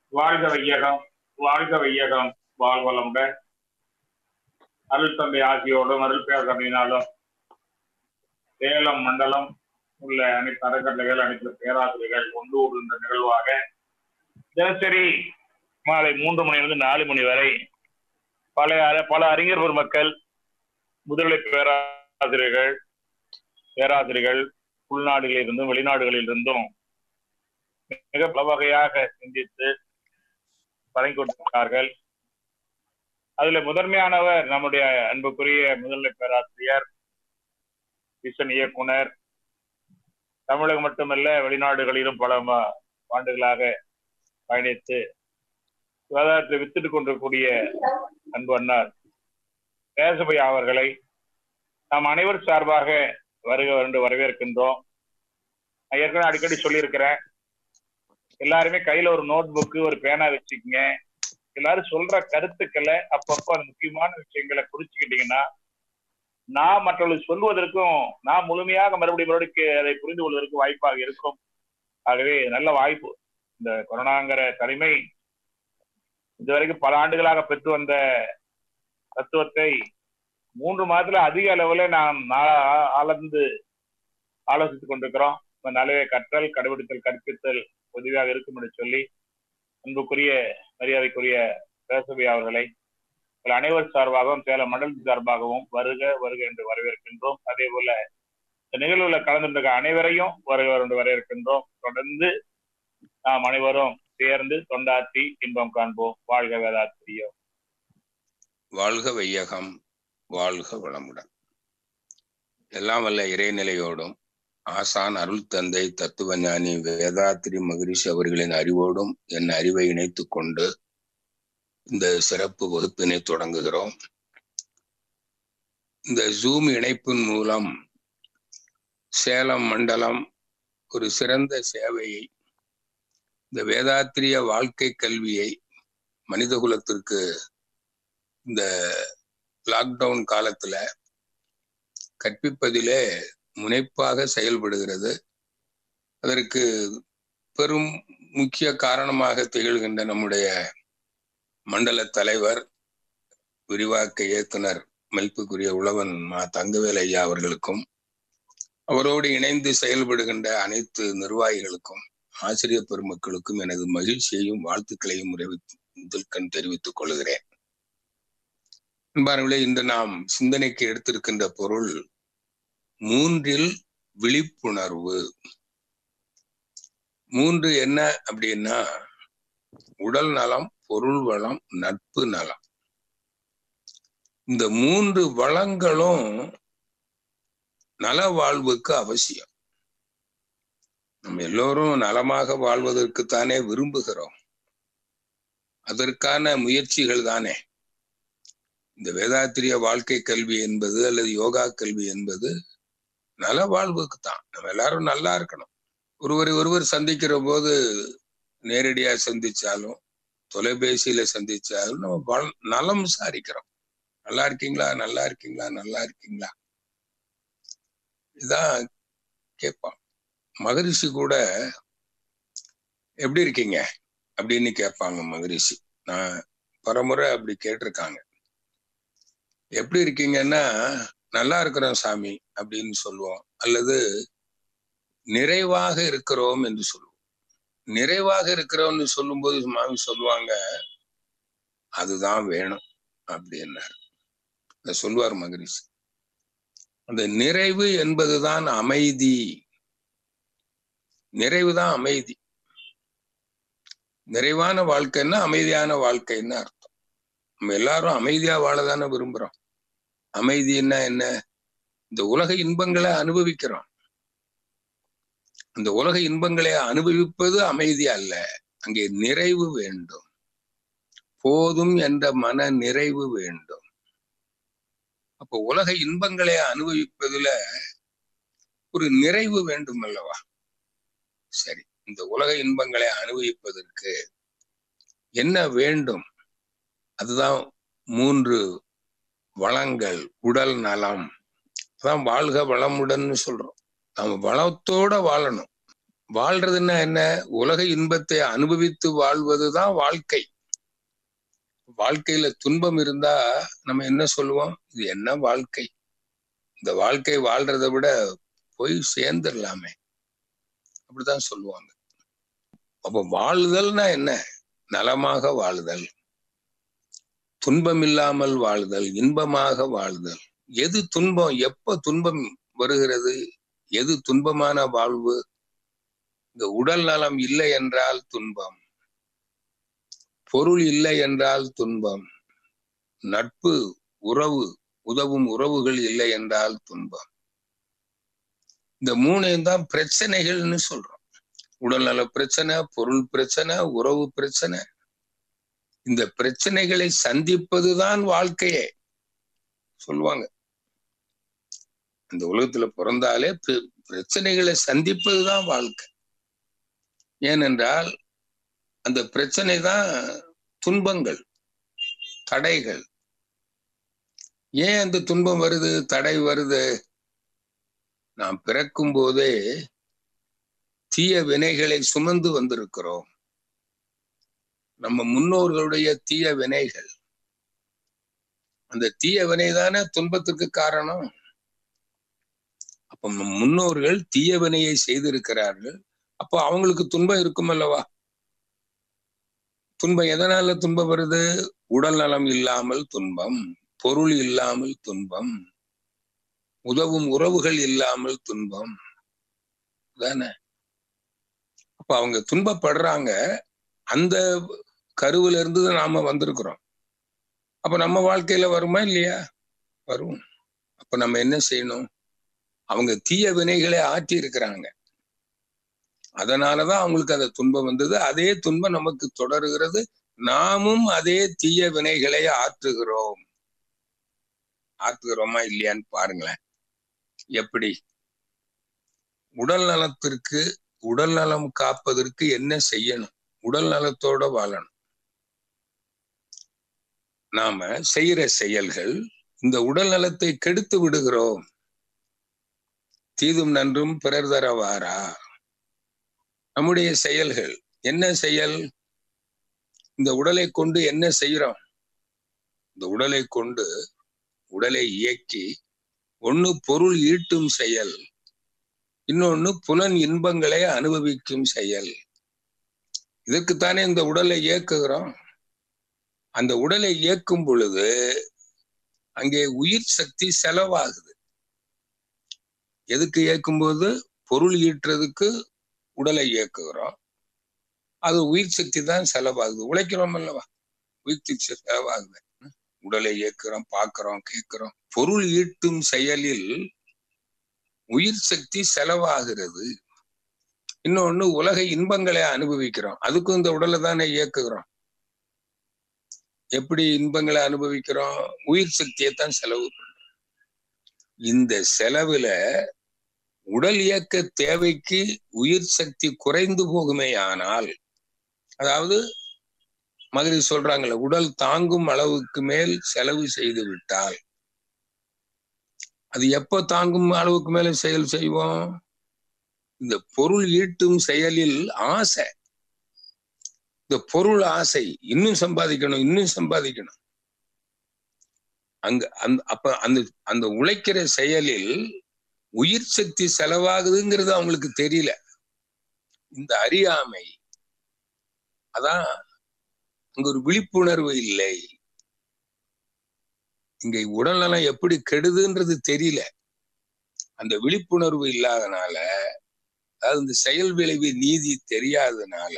வாழ்க வையகம் வாழ்க வையகம் வாழ்வளமுடன் அருள் தந்தை ஆகியோடும் அருள் பேர் கண்ணினாலும் சேலம் மண்டலம் உள்ள அனைத்து அறக்கட்டளைகள் அனைத்து பேராசிரியர்கள் ஒன்று கூடுகின்ற நிகழ்வாக தினசரி மாலை மூன்று மணியிலிருந்து நாலு மணி வரை பல பல அறிஞர் பெருமக்கள் முதுநிலை பேராசிரியர்கள் பேராசிரியர்கள் உள்நாடுகளில் இருந்தும் வெளிநாடுகளில் இருந்தும் மிக பல வகையாக சிந்தித்து வழங்கி கொண்டிருக்கிறார்கள் அதுல முதன்மையானவர் நம்முடைய அன்புக்குரிய முதன்மை பேராசிரியர் விசன் இயக்குனர் தமிழகம் மட்டுமல்ல வெளிநாடுகளிலும் பல ஆண்டுகளாக பயணித்து விவாதத்தை வித்துட்டு கொண்டிருக்கூடிய அன்பு அண்ணார் தேசபை அவர்களை நாம் அனைவர் சார்பாக வருக என்று வரவேற்கின்றோம் நான் ஏற்கனவே அடிக்கடி சொல்லியிருக்கிறேன் எல்லாருமே கையில ஒரு நோட் புக்கு ஒரு பேனா வச்சுக்கோங்க எல்லாரும் சொல்ற கருத்துக்களை அப்பப்போ அந்த முக்கியமான விஷயங்களை குறிச்சுக்கிட்டீங்கன்னா நான் மற்றவர்களுக்கு சொல்வதற்கும் நான் முழுமையாக மறுபடியும் மறுபடியும் அதை புரிந்து கொள்வதற்கு வாய்ப்பாக இருக்கும் ஆகவே நல்ல வாய்ப்பு இந்த கொரோனாங்கிற தனிமை இதுவரைக்கும் பல ஆண்டுகளாக பெற்று வந்த தத்துவத்தை மூன்று மாதத்துல அதிக அளவுல நாம் ஆழ்ந்து ஆலோசித்துக் கொண்டிருக்கிறோம் நலவே கற்றல் கடைபிடித்தல் கற்பித்தல் உதவியாக இருக்கும் என்று சொல்லி அன்புக்குரிய மரியாதைக்குரிய பேசவி அவர்களை அனைவர் சார்பாகவும் சேலம் மண்டலத்தின் சார்பாகவும் வருக வருக என்று வரவேற்கின்றோம் அதே போல இந்த நிகழ்வுல கலந்துருக்க அனைவரையும் வருக என்று வரவேற்கின்றோம் தொடர்ந்து நாம் அனைவரும் சேர்ந்து தொண்டாற்றி இன்பம் காண்போம் வாழ்க வேதாத்திரியம் வாழ்க வையகம் வாழ்க வளமுடன் எல்லாம் வல்ல இறைநிலையோடும் ஆசான் அருள் தந்தை தத்துவஞானி வேதாத்திரி மகரிஷி அவர்களின் அறிவோடும் என் அறிவை இணைத்து கொண்டு இந்த சிறப்பு வகுப்பினை தொடங்குகிறோம் இந்த ஜூம் இணைப்பின் மூலம் சேலம் மண்டலம் ஒரு சிறந்த சேவையை இந்த வேதாத்திரிய வாழ்க்கை கல்வியை மனிதகுலத்திற்கு இந்த லாக்டவுன் காலத்துல கற்பிப்பதிலே முனைப்பாக செயல்படுகிறது அதற்கு பெரும் முக்கிய காரணமாக திகழ்கின்ற நம்முடைய மண்டல தலைவர் விரிவாக்க இயக்குனர் மதிப்புக்குரிய உழவன் மா தங்கவேல் ஐயா அவர்களுக்கும் அவரோடு இணைந்து செயல்படுகின்ற அனைத்து நிர்வாகிகளுக்கும் ஆசிரியர் பெருமக்களுக்கும் எனது மகிழ்ச்சியையும் வாழ்த்துக்களையும் கண் தெரிவித்துக் கொள்கிறேன் அன்பார்களே இன்று நாம் சிந்தனைக்கு எடுத்திருக்கின்ற பொருள் மூன்றில் விழிப்புணர்வு மூன்று என்ன அப்படின்னா உடல் நலம் பொருள் வளம் நட்பு நலம் இந்த மூன்று வளங்களும் நல வாழ்வுக்கு அவசியம் நம்ம எல்லோரும் நலமாக வாழ்வதற்குத்தானே விரும்புகிறோம் அதற்கான முயற்சிகள் தானே இந்த வேதாத்திரிய வாழ்க்கை கல்வி என்பது அல்லது யோகா கல்வி என்பது நல வாழ்வுக்கு தான் நம்ம எல்லாரும் நல்லா இருக்கணும் ஒருவரை ஒருவர் சந்திக்கிற போது நேரடியா சந்திச்சாலும் தொலைபேசியில சந்திச்சாலும் நம்ம நலம் விசாரிக்கிறோம் நல்லா இருக்கீங்களா நல்லா இருக்கீங்களா நல்லா இருக்கீங்களா இதான் கேட்பான் மகரிஷி கூட எப்படி இருக்கீங்க அப்படின்னு கேட்பாங்க மகரிஷி நான் பரமுறை அப்படி கேட்டிருக்காங்க எப்படி இருக்கீங்கன்னா நல்லா இருக்கிறோம் சாமி அப்படின்னு சொல்லுவோம் அல்லது நிறைவாக இருக்கிறோம் என்று சொல்லுவோம் நிறைவாக இருக்கிறோம்னு சொல்லும்போது மாமி சொல்லுவாங்க அதுதான் வேணும் அப்படின்னாரு சொல்லுவார் மகரிஷி அந்த நிறைவு என்பதுதான் அமைதி நிறைவுதான் அமைதி நிறைவான வாழ்க்கைன்னா அமைதியான வாழ்க்கைன்னு அர்த்தம் நம்ம எல்லாரும் அமைதியா வாழதானே விரும்புறோம் அமைதின்னா என்ன இந்த உலக இன்பங்களை அனுபவிக்கிறோம் அந்த உலக இன்பங்களை அனுபவிப்பது அமைதி அல்ல அங்கே நிறைவு வேண்டும் போதும் என்ற மன நிறைவு வேண்டும் அப்போ உலக இன்பங்களை அனுபவிப்பதுல ஒரு நிறைவு வேண்டும் அல்லவா சரி இந்த உலக இன்பங்களை அனுபவிப்பதற்கு என்ன வேண்டும் அதுதான் மூன்று வளங்கள் உடல் நலம் அதான் வாழ்க வளமுடன் சொல்றோம் நம்ம வளத்தோட வாழணும் வாழ்றதுன்னா என்ன உலக இன்பத்தை அனுபவித்து வாழ்வதுதான் வாழ்க்கை வாழ்க்கையில துன்பம் இருந்தா நம்ம என்ன சொல்லுவோம் இது என்ன வாழ்க்கை இந்த வாழ்க்கை வாழ்றதை விட போய் சேர்ந்துடலாமே அப்படிதான் சொல்லுவாங்க அப்ப வாழுதல்னா என்ன நலமாக வாழுதல் துன்பம் இல்லாமல் வாழுதல் இன்பமாக வாழுதல் எது துன்பம் எப்ப துன்பம் வருகிறது எது துன்பமான வாழ்வு இந்த உடல் நலம் இல்லை என்றால் துன்பம் பொருள் இல்லை என்றால் துன்பம் நட்பு உறவு உதவும் உறவுகள் இல்லை என்றால் துன்பம் இந்த மூணையும் தான் பிரச்சனைகள்னு சொல்றோம் உடல்நல பிரச்சனை பொருள் பிரச்சனை உறவு பிரச்சனை இந்த பிரச்சனைகளை சந்திப்பதுதான் வாழ்க்கையே சொல்லுவாங்க இந்த உலகத்துல பிறந்தாலே பிரச்சனைகளை சந்திப்பதுதான் வாழ்க்கை ஏனென்றால் அந்த பிரச்சனை தான் துன்பங்கள் தடைகள் ஏன் அந்த துன்பம் வருது தடை வருது நாம் பிறக்கும் போதே தீய வினைகளை சுமந்து வந்திருக்கிறோம் நம்ம முன்னோர்களுடைய தீய வினைகள் அந்த தீய வினை தானே துன்பத்துக்கு காரணம் அப்ப முன்னோர்கள் தீய வினையை செய்திருக்கிறார்கள் அப்போ அவங்களுக்கு துன்பம் இருக்கும் அல்லவா துன்பம் எதனால துன்பம் வருது உடல் நலம் இல்லாமல் துன்பம் பொருள் இல்லாமல் துன்பம் உதவும் உறவுகள் இல்லாமல் துன்பம் தானே அப்ப அவங்க துன்பப்படுறாங்க அந்த கருவில இருந்து நாம வந்திருக்கிறோம் அப்ப நம்ம வாழ்க்கையில வருமா இல்லையா வரும் அப்ப நம்ம என்ன செய்யணும் அவங்க தீய வினைகளை ஆற்றி இருக்கிறாங்க அதனாலதான் அவங்களுக்கு அந்த துன்பம் வந்தது அதே துன்பம் நமக்கு தொடருகிறது நாமும் அதே தீய வினைகளை ஆற்றுகிறோம் ஆற்றுகிறோமா இல்லையான்னு பாருங்களேன் எப்படி உடல் நலத்திற்கு உடல் நலம் காப்பதற்கு என்ன செய்யணும் உடல் நலத்தோட வாழணும் நாம செய்யற செயல்கள் இந்த உடல் நலத்தை கெடுத்து விடுகிறோம் தீதும் நன்றும் பிறர் தரவாரா நம்முடைய செயல்கள் என்ன செயல் இந்த உடலை கொண்டு என்ன செய்யறோம் இந்த உடலை கொண்டு உடலை இயக்கி ஒண்ணு பொருள் ஈட்டும் செயல் இன்னொன்னு புலன் இன்பங்களை அனுபவிக்கும் செயல் இதற்குத்தானே இந்த உடலை இயக்குகிறோம் அந்த உடலை இயக்கும் பொழுது அங்கே உயிர் சக்தி செலவாகுது எதுக்கு இயக்கும் போது பொருள் ஈட்டுறதுக்கு உடலை இயக்குகிறோம் அது உயிர் சக்தி தான் செலவாகுது உழைக்கிறோம் அல்லவா உயிர் சக்தி செலவாகுது உடலை இயக்குறோம் பார்க்கிறோம் கேட்கிறோம் பொருள் ஈட்டும் செயலில் உயிர் சக்தி செலவாகிறது இன்னொன்னு உலக இன்பங்களை அனுபவிக்கிறோம் அதுக்கும் இந்த உடலை தானே இயக்குகிறோம் எப்படி இன்பங்களை அனுபவிக்கிறோம் உயிர் சக்தியை தான் செலவு பண்றோம் இந்த செலவுல உடல் இயக்க தேவைக்கு உயிர் சக்தி குறைந்து போகுமே ஆனால் அதாவது மதுரை சொல்றாங்கல்ல உடல் தாங்கும் அளவுக்கு மேல் செலவு செய்து விட்டால் அது எப்ப தாங்கும் அளவுக்கு மேல செயல் செய்வோம் இந்த பொருள் ஈட்டும் செயலில் ஆசை இந்த பொருள் ஆசை இன்னும் சம்பாதிக்கணும் இன்னும் சம்பாதிக்கணும் அங்க அந்த அப்ப அந்த அந்த உழைக்கிற செயலில் உயிர் சக்தி செலவாகுதுங்கிறது அவங்களுக்கு தெரியல இந்த அறியாமை அதான் அங்க ஒரு விழிப்புணர்வு இல்லை இங்க உடல்நலம் எப்படி கெடுதுன்றது தெரியல அந்த விழிப்புணர்வு இல்லாதனால அதாவது இந்த செயல் விளைவு நீதி தெரியாதனால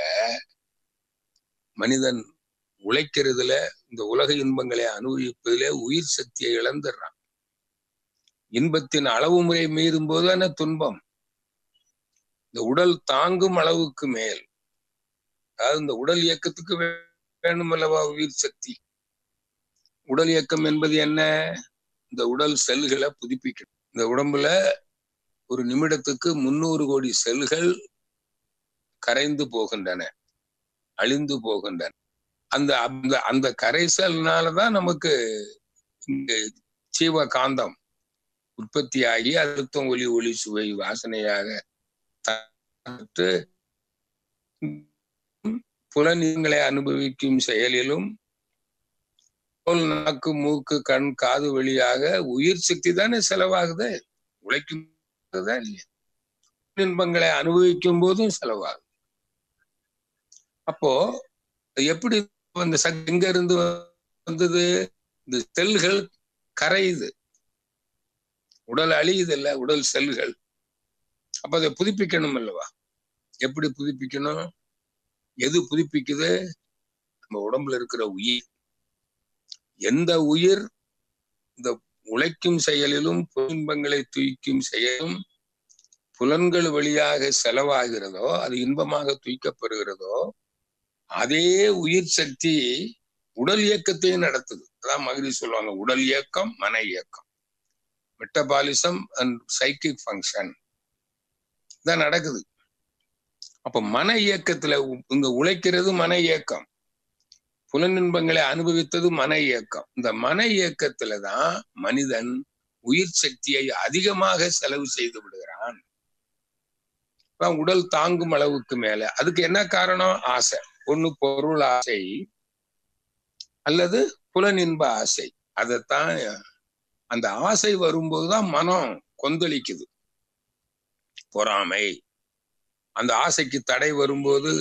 மனிதன் உழைக்கிறதுல இந்த உலக இன்பங்களை அனுபவிப்பதில உயிர் சக்தியை இழந்துடுறான் இன்பத்தின் அளவு முறை மீறும் போதான துன்பம் இந்த உடல் தாங்கும் அளவுக்கு மேல் அதாவது இந்த உடல் இயக்கத்துக்கு வேணும் அல்லவா உயிர் சக்தி உடல் இயக்கம் என்பது என்ன இந்த உடல் செல்களை புதுப்பிக்கணும் இந்த உடம்புல ஒரு நிமிடத்துக்கு முன்னூறு கோடி செல்கள் கரைந்து போகின்றன அழிந்து போகின்றன அந்த அந்த அந்த கரைசல்னாலதான் நமக்கு இங்க ஜீவ காந்தம் உற்பத்தியாகி அழுத்தம் ஒலி ஒளி சுவை வாசனையாக புலன்களை அனுபவிக்கும் செயலிலும் தோல் நாக்கு மூக்கு கண் காது வழியாக உயிர் சக்தி தானே செலவாகுது உழைக்கும் இல்லையா இன்பங்களை அனுபவிக்கும் போதும் செலவாகுது அப்போ எப்படி அந்த சக்தி எங்க இருந்து வந்தது இந்த செல்கள் கரையுது உடல் அழியுது இல்ல உடல் செல்கள் அப்ப அதை புதுப்பிக்கணும் அல்லவா எப்படி புதுப்பிக்கணும் எது புதுப்பிக்குது நம்ம உடம்புல இருக்கிற உயிர் எந்த உயிர் இந்த உழைக்கும் செயலிலும் இன்பங்களை தூய்க்கும் செயலும் புலன்கள் வழியாக செலவாகிறதோ அது இன்பமாக தூய்க்கப்படுகிறதோ அதே உயிர் சக்தி உடல் இயக்கத்தையும் நடத்துது அதான் மகிழ்ச்சி சொல்லுவாங்க உடல் இயக்கம் மன இயக்கம் மெட்டபாலிசம் அண்ட் சைக்கிக் ஃபங்க்ஷன் தான் நடக்குது அப்ப மன இயக்கத்துல இங்க உழைக்கிறது மன இயக்கம் புலனின்பங்களை அனுபவித்தது மன இயக்கம் இந்த மன இயக்கத்துல தான் மனிதன் உயிர் சக்தியை அதிகமாக செலவு செய்து விடுகிறான் உடல் தாங்கும் அளவுக்கு மேல அதுக்கு என்ன காரணம் ஆசை ஒண்ணு பொருள் ஆசை அல்லது புலனின்ப ஆசை அதைத்தான் அந்த ஆசை வரும்போதுதான் மனம் கொந்தளிக்குது பொறாமை அந்த ஆசைக்கு தடை வரும்போது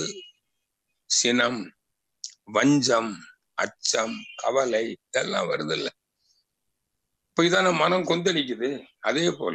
சினம் வஞ்சம் அச்சம் கவலை இதெல்லாம் வருது இல்ல இப்ப இதான மனம் கொந்தளிக்குது அதே போல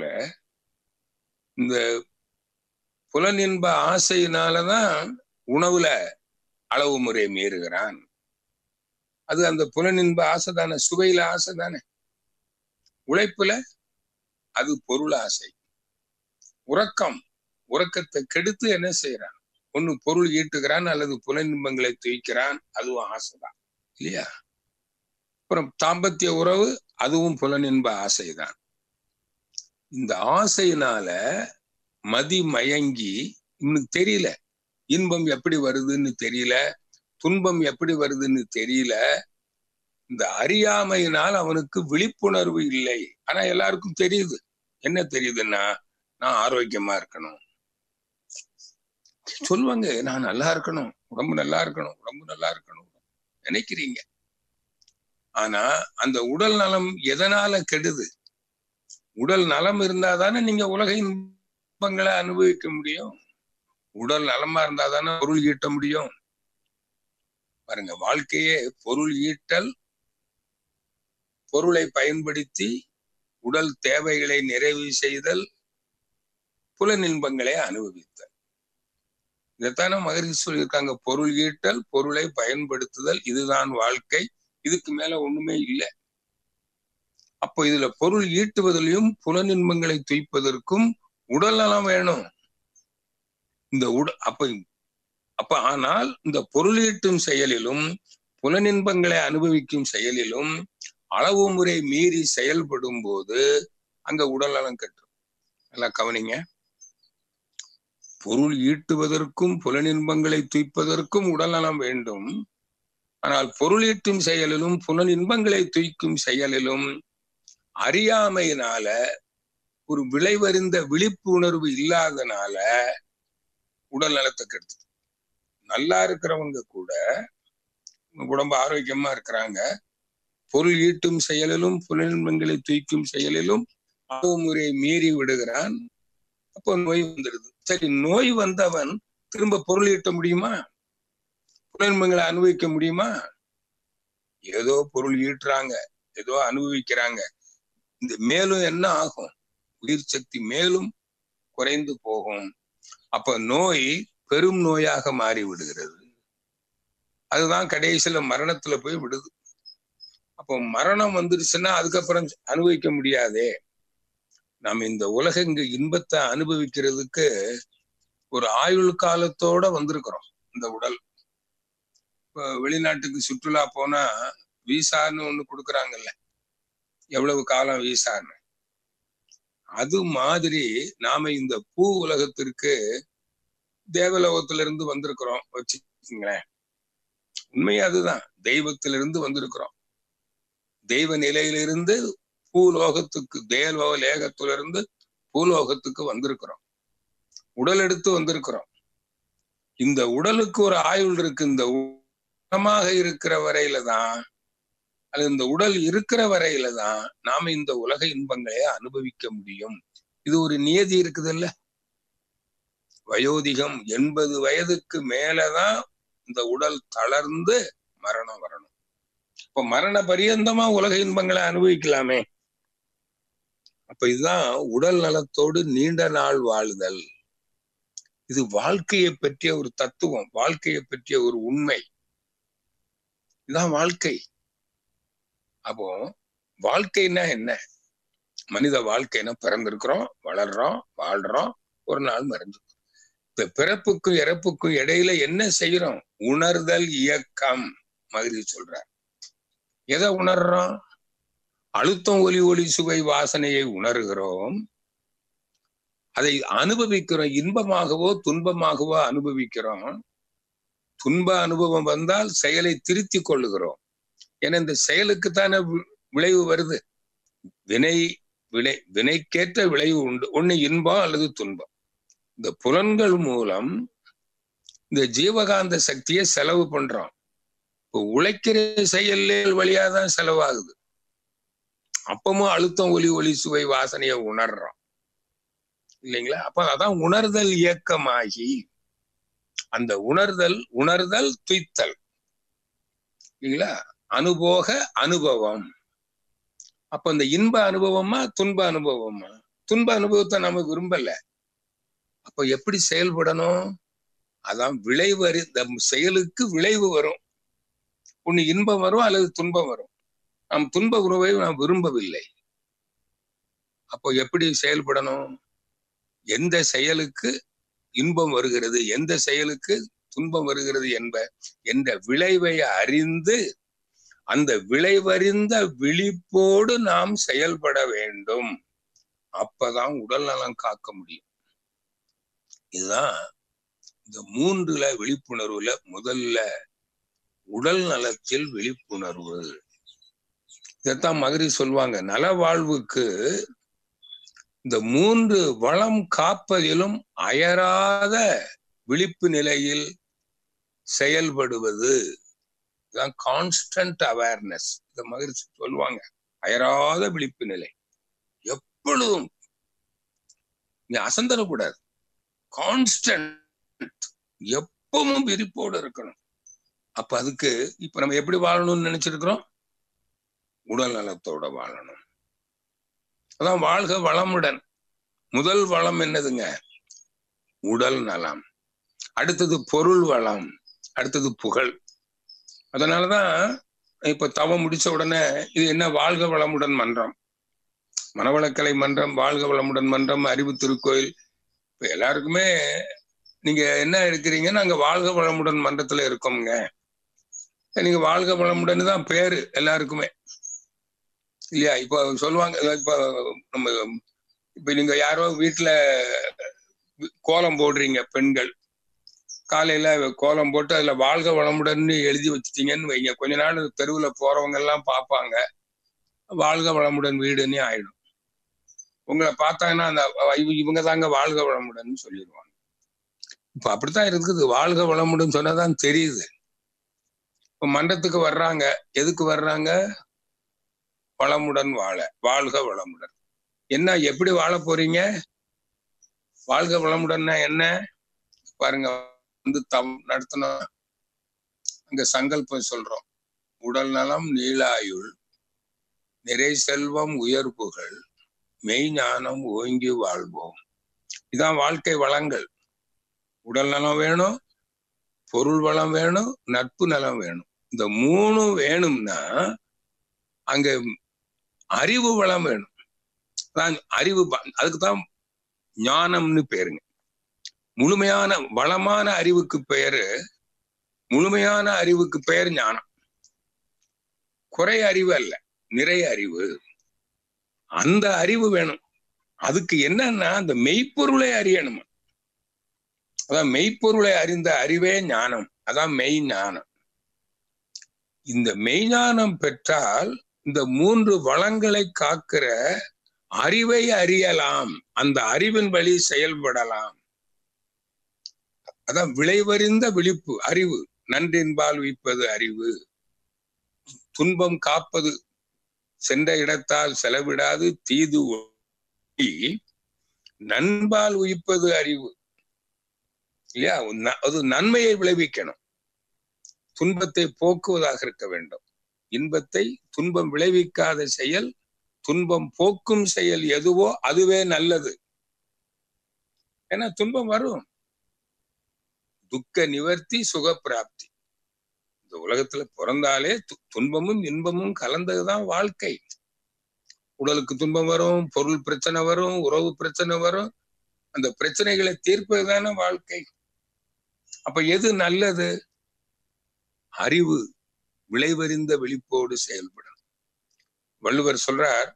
இந்த புலனின்ப ஆசையினாலதான் உணவுல அளவு முறை மீறுகிறான் அது அந்த புலனின்ப ஆசை தானே சுவையில ஆசை தானே உழைப்புல அது பொருள் ஆசை உறக்கம் உறக்கத்தை கெடுத்து என்ன செய்யறான் ஒண்ணு பொருள் ஈட்டுகிறான் அல்லது புலனின்பங்களை தூய்க்கிறான் அதுவும் ஆசைதான் இல்லையா அப்புறம் தாம்பத்திய உறவு அதுவும் புலனின்ப ஆசைதான் இந்த ஆசையினால மதி மயங்கி இவனுக்கு தெரியல இன்பம் எப்படி வருதுன்னு தெரியல துன்பம் எப்படி வருதுன்னு தெரியல இந்த அறியாமையினால் அவனுக்கு விழிப்புணர்வு இல்லை ஆனா எல்லாருக்கும் தெரியுது என்ன தெரியுதுன்னா நான் ஆரோக்கியமா இருக்கணும் சொல்லுவாங்க நான் நல்லா இருக்கணும் உடம்பு நல்லா இருக்கணும் உடம்பு நல்லா இருக்கணும் நினைக்கிறீங்க ஆனா அந்த உடல் நலம் எதனால கெடுது உடல் நலம் இருந்தா தானே நீங்க உலக இன்பங்களை அனுபவிக்க முடியும் உடல் நலமா இருந்தா தானே பொருள் ஈட்ட முடியும் பாருங்க வாழ்க்கையே பொருள் ஈட்டல் பொருளை பயன்படுத்தி உடல் தேவைகளை நிறைவு செய்தல் புலனின்பங்களை அனுபவித்தல் இதைத்தானே மகிழ்ச்சி சொல்லியிருக்காங்க பொருள் ஈட்டல் பொருளை பயன்படுத்துதல் இதுதான் வாழ்க்கை இதுக்கு மேல ஒண்ணுமே இல்லை அப்போ இதுல பொருள் ஈட்டுவதிலையும் புலனின்பங்களை துய்ப்பதற்கும் உடல் நலம் வேணும் இந்த உட அப்ப அப்ப ஆனால் இந்த பொருள் ஈட்டும் செயலிலும் புலனின்பங்களை அனுபவிக்கும் செயலிலும் அளவு முறை மீறி செயல்படும் போது அங்க உடல் நலம் கட்டும் நல்லா கவனிங்க பொருள் ஈட்டுவதற்கும் புலனின்பங்களை தூய்ப்பதற்கும் உடல் நலம் வேண்டும் ஆனால் பொருள் ஈட்டும் செயலிலும் புலனின்பங்களை தூய்க்கும் செயலிலும் அறியாமையினால ஒரு விளைவறிந்த விழிப்புணர்வு இல்லாதனால உடல் நலத்தை கெடுத்து நல்லா இருக்கிறவங்க கூட உடம்பு ஆரோக்கியமா இருக்கிறாங்க பொருள் ஈட்டும் செயலிலும் புலனின்பங்களை தூய்க்கும் செயலிலும் அளவு முறையை மீறி விடுகிறான் அப்போ நோய் வந்துடுது சரி நோய் வந்தவன் திரும்ப பொருள் ஈட்ட முடியுமா புலனின்பங்களை அனுபவிக்க முடியுமா ஏதோ பொருள் ஈட்டுறாங்க ஏதோ அனுபவிக்கிறாங்க இந்த மேலும் என்ன ஆகும் உயிர் சக்தி மேலும் குறைந்து போகும் அப்ப நோய் பெரும் நோயாக மாறி விடுகிறது அதுதான் கடைசியில மரணத்துல போய் விடுது அப்போ மரணம் வந்துருச்சுன்னா அதுக்கப்புறம் அனுபவிக்க முடியாதே நம்ம இந்த உலக இங்க இன்பத்தை அனுபவிக்கிறதுக்கு ஒரு ஆயுள் காலத்தோட வந்திருக்கிறோம் இந்த உடல் இப்போ வெளிநாட்டுக்கு சுற்றுலா போனா வீசான்னு ஒண்ணு கொடுக்குறாங்கல்ல எவ்வளவு காலம் வீசான்னு அது மாதிரி நாம இந்த பூ உலகத்திற்கு தேவலோகத்துல இருந்து வந்திருக்கிறோம் வச்சுக்கோங்களேன் உண்மை அதுதான் தெய்வத்திலிருந்து வந்திருக்கிறோம் தெய்வ நிலையிலிருந்து பூலோகத்துக்கு தேவலோக லேகத்திலிருந்து பூலோகத்துக்கு வந்திருக்கிறோம் உடல் எடுத்து வந்திருக்கிறோம் இந்த உடலுக்கு ஒரு ஆயுள் இருக்கு இந்த உடமாக இருக்கிற வரையில தான் அது இந்த உடல் இருக்கிற வரையில தான் நாம இந்த உலக இன்பங்களை அனுபவிக்க முடியும் இது ஒரு நியதி இருக்குது இல்ல வயோதிகம் எண்பது வயதுக்கு மேலதான் இந்த உடல் தளர்ந்து மரணம் வரணும் இப்ப மரண பரியந்தமா உலக இன்பங்களை அனுபவிக்கலாமே அப்ப இதுதான் உடல் நலத்தோடு நீண்ட நாள் வாழுதல் இது வாழ்க்கையை பற்றிய ஒரு தத்துவம் வாழ்க்கையை பற்றிய ஒரு உண்மை இதுதான் வாழ்க்கை அப்போ வாழ்க்கைன்னா என்ன மனித வாழ்க்கைன்னா பிறந்திருக்கிறோம் வளர்றோம் வாழ்றோம் ஒரு நாள் மறைஞ்சு இப்ப பிறப்புக்கும் இறப்புக்கும் இடையில என்ன செய்யறோம் உணர்தல் இயக்கம் மாதிரி சொல்றார் எதை உணர்றோம் அழுத்தம் ஒலி ஒளி சுவை வாசனையை உணர்கிறோம் அதை அனுபவிக்கிறோம் இன்பமாகவோ துன்பமாகவோ அனுபவிக்கிறோம் துன்ப அனுபவம் வந்தால் செயலை திருத்தி கொள்ளுகிறோம் ஏன்னா இந்த செயலுக்கு தானே விளைவு வருது வினை வினை வினைக்கேற்ற விளைவு உண்டு ஒண்ணு இன்பம் அல்லது துன்பம் இந்த புலன்கள் மூலம் இந்த ஜீவகாந்த சக்தியை செலவு பண்றோம் இப்போ உழைக்கிற செயல் வழியா தான் செலவாகுது அப்பமும் அழுத்தம் ஒலி ஒலி சுவை வாசனையை உணர்றோம் இல்லைங்களா அப்ப அதான் உணர்தல் இயக்கமாகி அந்த உணர்தல் உணர்தல் துய்த்தல் இல்லைங்களா அனுபோக அனுபவம் அப்ப இந்த இன்ப அனுபவமா துன்ப அனுபவமா துன்ப அனுபவத்தை நம்ம விரும்பல அப்ப எப்படி செயல்படணும் அதான் விளைவு அறி செயலுக்கு விளைவு வரும் ஒண்ணு இன்பம் வரும் அல்லது துன்பம் வரும் நாம் துன்ப உணவை நாம் விரும்பவில்லை அப்போ எப்படி செயல்படணும் எந்த செயலுக்கு இன்பம் வருகிறது எந்த செயலுக்கு துன்பம் வருகிறது என்ப என்ற விளைவை அறிந்து அந்த விளைவறிந்த விழிப்போடு நாம் செயல்பட வேண்டும் அப்பதான் உடல் நலம் காக்க முடியும் இதுதான் இந்த மூன்றுல விழிப்புணர்வுல முதல்ல உடல் நலத்தில் விழிப்புணர்வு இதைத்தான் மதுரை சொல்லுவாங்க நல வாழ்வுக்கு இந்த மூன்று வளம் காப்பதிலும் அயராத விழிப்பு நிலையில் செயல்படுவது இதுதான் கான்ஸ்டன்ட் அவேர்னஸ் இந்த மாதிரி சொல்லுவாங்க அயராத விழிப்பு நிலை எப்பொழுதும் நீ அசந்தரக்கூடாது கான்ஸ்டன்ட் எப்பவும் விரிப்போடு இருக்கணும் அப்ப அதுக்கு இப்ப நம்ம எப்படி வாழணும்னு நினைச்சிருக்கிறோம் உடல் நலத்தோட வாழணும் அதான் வாழ்க வளமுடன் முதல் வளம் என்னதுங்க உடல் நலம் அடுத்தது பொருள் வளம் அடுத்தது புகழ் அதனாலதான் இப்ப தவம் முடிச்ச உடனே இது என்ன வாழ்க வளமுடன் மன்றம் மனவளக்கலை மன்றம் வாழ்க வளமுடன் மன்றம் அறிவு திருக்கோயில் இப்ப எல்லாருக்குமே நீங்க என்ன இருக்கிறீங்க நாங்க வாழ்க வளமுடன் மன்றத்துல இருக்கோம்ங்க நீங்க வாழ்க வளமுடன் தான் பேரு எல்லாருக்குமே இல்லையா இப்போ சொல்லுவாங்க இப்ப நம்ம இப்ப நீங்க யாரோ வீட்டுல கோலம் போடுறீங்க பெண்கள் காலையில கோலம் போட்டு அதுல வாழ்க வளமுடன் எழுதி வச்சுட்டீங்கன்னு வைங்க கொஞ்ச நாள் தெருவுல போறவங்க எல்லாம் பார்ப்பாங்க வாழ்க வளமுடன் வீடுன்னே ஆயிடும் உங்களை பார்த்தாங்கன்னா அந்த இவங்க தாங்க வாழ்க வளமுடன் சொல்லிடுவாங்க இப்ப அப்படித்தான் இருக்குது வாழ்க வளமுடன் சொன்னதான் தெரியுது இப்ப மன்றத்துக்கு வர்றாங்க எதுக்கு வர்றாங்க வளமுடன் வாழ வாழ்க வளமுடன் என்ன எப்படி வாழ போறீங்க வாழ்க வளமுடன்னா என்ன பாருங்க வந்து தம் நடத்தணும் அங்க சங்கல்பம் சொல்றோம் உடல் நலம் நீளாயுள் நிறை செல்வம் உயர்வுகள் மெய் ஞானம் ஓங்கி வாழ்வோம் இதான் வாழ்க்கை வளங்கள் உடல் நலம் வேணும் பொருள் வளம் வேணும் நட்பு நலம் வேணும் இந்த மூணும் வேணும்னா அங்க அறிவு வளம் வேணும் அறிவு அதுக்கு தான் ஞானம்னு பேருங்க முழுமையான வளமான அறிவுக்கு பெயரு முழுமையான அறிவுக்கு பெயர் ஞானம் குறை அறிவு அல்ல நிறை அறிவு அந்த அறிவு வேணும் அதுக்கு என்னன்னா அந்த மெய்ப்பொருளை அறியணும் அதான் மெய்ப்பொருளை அறிந்த அறிவே ஞானம் அதான் மெய் ஞானம் இந்த மெய்ஞானம் பெற்றால் இந்த மூன்று வளங்களை காக்கிற அறிவை அறியலாம் அந்த அறிவின் வழி செயல்படலாம் அதான் விளைவறிந்த விழிப்பு அறிவு நன்றின்பால் உயிப்பது அறிவு துன்பம் காப்பது சென்ற இடத்தால் செலவிடாது தீது ஒழி நண்பால் உயிப்பது அறிவு இல்லையா ந- அது நன்மையை விளைவிக்கணும் துன்பத்தை போக்குவதாக இருக்க வேண்டும் இன்பத்தை துன்பம் விளைவிக்காத செயல் துன்பம் போக்கும் செயல் எதுவோ அதுவே நல்லது ஏன்னா துன்பம் வரும் துக்க நிவர்த்தி சுகப்பிராப்தி இந்த உலகத்துல பிறந்தாலே து- துன்பமும் இன்பமும் கலந்ததுதான் வாழ்க்கை உடலுக்கு துன்பம் வரும் பொருள் பிரச்சனை வரும் உறவு பிரச்சனை வரும் அந்த பிரச்சனைகளை தீர்ப்பதுதானே வாழ்க்கை அப்ப எது நல்லது அறிவு விளைவறிந்த விழிப்போடு செயல்படும் வள்ளுவர் சொல்றார்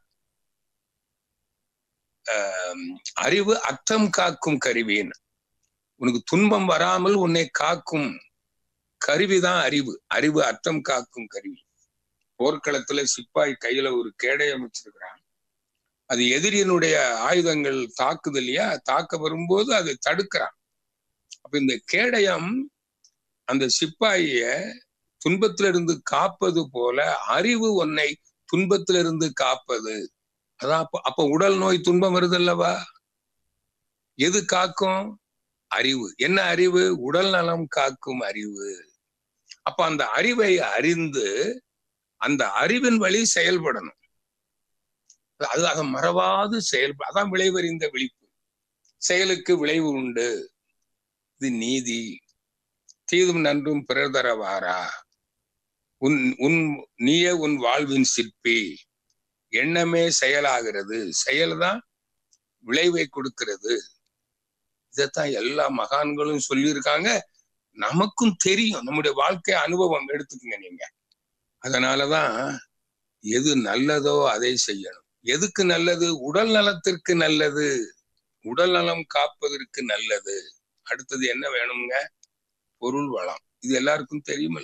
ஆம், அறிவு அற்றம் காக்கும் கருவின்னு உனக்கு துன்பம் வராமல் உன்னை காக்கும் கருவிதான் அறிவு அறிவு அற்றம் காக்கும் கருவி போர்க்களத்துல சிப்பாய் கையில ஒரு கேடயம் வச்சிருக்கிறான் அது எதிரியினுடைய ஆயுதங்கள் தாக்குது இல்லையா தாக்க வரும்போது அதை தடுக்கிறான் அப்ப இந்த கேடயம் அந்த சிப்பாய துன்பத்திலிருந்து காப்பது போல அறிவு உன்னை துன்பத்திலிருந்து காப்பது அதான் அப்ப அப்ப உடல் நோய் துன்பம் வருது அல்லவா எது காக்கும் அறிவு என்ன அறிவு உடல் நலம் காக்கும் அறிவு அப்ப அந்த அறிவை அறிந்து அந்த அறிவின் வழி செயல்படணும் அது அதை மறவாது செயல்பட அதான் விளைவறிந்த விழிப்பு செயலுக்கு விளைவு உண்டு இது நீதி தீதும் நன்றும் பிறர் தரவாரா உன் உன் நீயே உன் வாழ்வின் சிற்பி எண்ணமே செயலாகிறது செயல்தான் விளைவை கொடுக்கிறது இதைத்தான் எல்லா மகான்களும் சொல்லியிருக்காங்க நமக்கும் தெரியும் நம்முடைய வாழ்க்கை அனுபவம் எடுத்துக்கங்க நீங்க அதனாலதான் எது நல்லதோ அதை செய்யணும் எதுக்கு நல்லது உடல் நலத்திற்கு நல்லது உடல் நலம் காப்பதற்கு நல்லது அடுத்தது என்ன வேணுங்க பொருள் வளம் இது எல்லாருக்கும் தெரியுமில்ல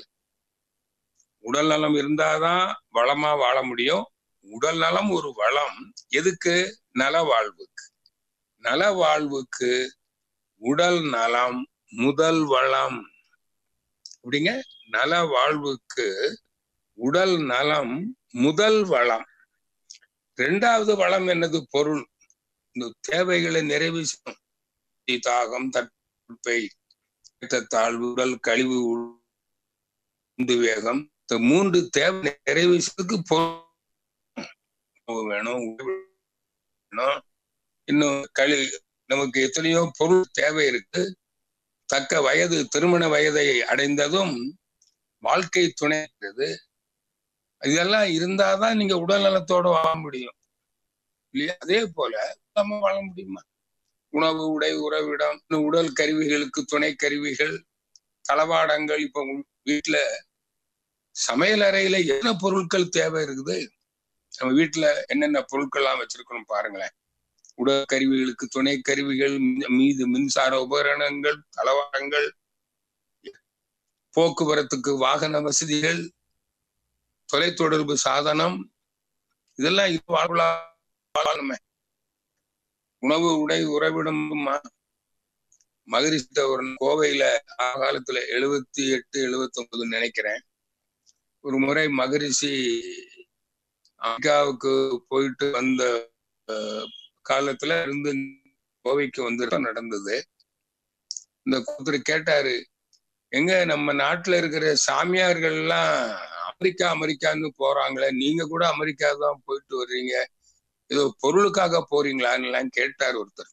உடல் நலம் இருந்தாதான் வளமா வாழ முடியும் உடல் நலம் ஒரு வளம் எதுக்கு நல வாழ்வுக்கு நல வாழ்வுக்கு உடல் நலம் முதல் வளம் அப்படிங்க நல வாழ்வுக்கு உடல் நலம் முதல் வளம் இரண்டாவது வளம் என்னது பொருள் இந்த தேவைகளை நிறைவு செய்யும் தீ, தாகம் தற்பை தாழ்வு உடல் கழிவு உண்டு வேகம் இந்த மூன்று தேவை நிறைவு செய்யறதுக்கு பொருள் உணவு வேணும் உணவு வேணும் இன்னும் கழி நமக்கு எத்தனையோ பொருள் தேவை இருக்கு தக்க வயது திருமண வயதை அடைந்ததும் வாழ்க்கை துணை இருக்குது இதெல்லாம் இருந்தாதான் நீங்க உடல் நலத்தோட வாழ முடியும் இல்லையா அதே போல நம்ம வாழ முடியுமா உணவு உடை உறவிடம் இன்னும் உடல் கருவிகளுக்கு துணை கருவிகள் தளவாடங்கள் இப்ப உங்க வீட்டுல சமையல் அறையில என்ன பொருட்கள் தேவை இருக்குது நம்ம வீட்டுல என்னென்ன பொருட்கள்லாம் வச்சிருக்கணும் பாருங்களேன் உடல் கருவிகளுக்கு துணை கருவிகள் மீ- மீது மின்சார உபகரணங்கள் தளவாடங்கள் போக்குவரத்துக்கு வாகன வசதிகள் தொலைத்தொடர்பு சாதனம் இதெல்லாம் இது வாழ்வா வாழணுமே உணவு உடை உறவிடமுமா மகரிஷ்ட ஒரு கோவையில ஆ காலத்துல எழுபத்தி எட்டு எழுபத்தி ஒன்பது நினைக்கிறேன் ஒரு முறை மகரிஷி அமெரிக்காவுக்கு போயிட்டு வந்த அஹ், காலத்துல இருந்து கோவைக்கு வந்து நடந்தது இந்த ஒருத்தர் கேட்டாரு எங்க நம்ம நாட்டுல இருக்கிற சாமியார்கள் எல்லாம் அமெரிக்கா அமெரிக்கான்னு போறாங்களே நீங்க கூட அமெரிக்கா தான் போயிட்டு வர்றீங்க ஏதோ பொருளுக்காக போறீங்களான்னு எல்லாம் கேட்டார் ஒருத்தர்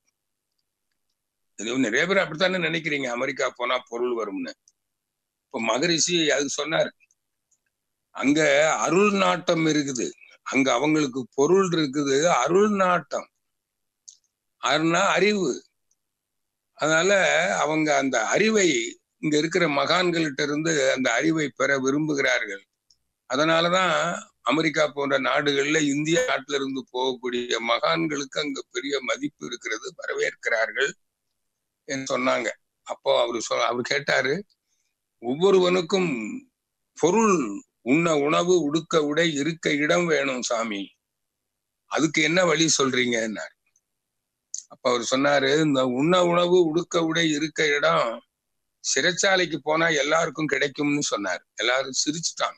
இது நிறைய பேர் அப்படித்தானே நினைக்கிறீங்க அமெரிக்கா போனா பொருள் வரும்னு இப்ப மகரிஷி அது சொன்னார் அங்க அருள் நாட்டம் இருக்குது அங்க அவங்களுக்கு பொருள் இருக்குது அருள் நாட்டம் அருள்னா அறிவு அதனால அவங்க அந்த அறிவை இங்க இருக்கிற மகான்கள்கிட்ட இருந்து அந்த அறிவை பெற விரும்புகிறார்கள் அதனாலதான் அமெரிக்கா போன்ற நாடுகள்ல இந்திய நாட்டில இருந்து போகக்கூடிய மகான்களுக்கு அங்க பெரிய மதிப்பு இருக்கிறது வரவேற்கிறார்கள் என்று சொன்னாங்க அப்போ அவரு சொ அவர் கேட்டாரு ஒவ்வொருவனுக்கும் பொருள் உண்ண உணவு உடுக்க உடை இருக்க இடம் வேணும் சாமி அதுக்கு என்ன வழி சொல்றீங்கன்னாரு அப்ப அவர் சொன்னாரு இந்த உண்ண உணவு உடுக்க உடை இருக்க இடம் சிறைச்சாலைக்கு போனா எல்லாருக்கும் கிடைக்கும்னு சொன்னார் எல்லாரும் சிரிச்சுட்டாங்க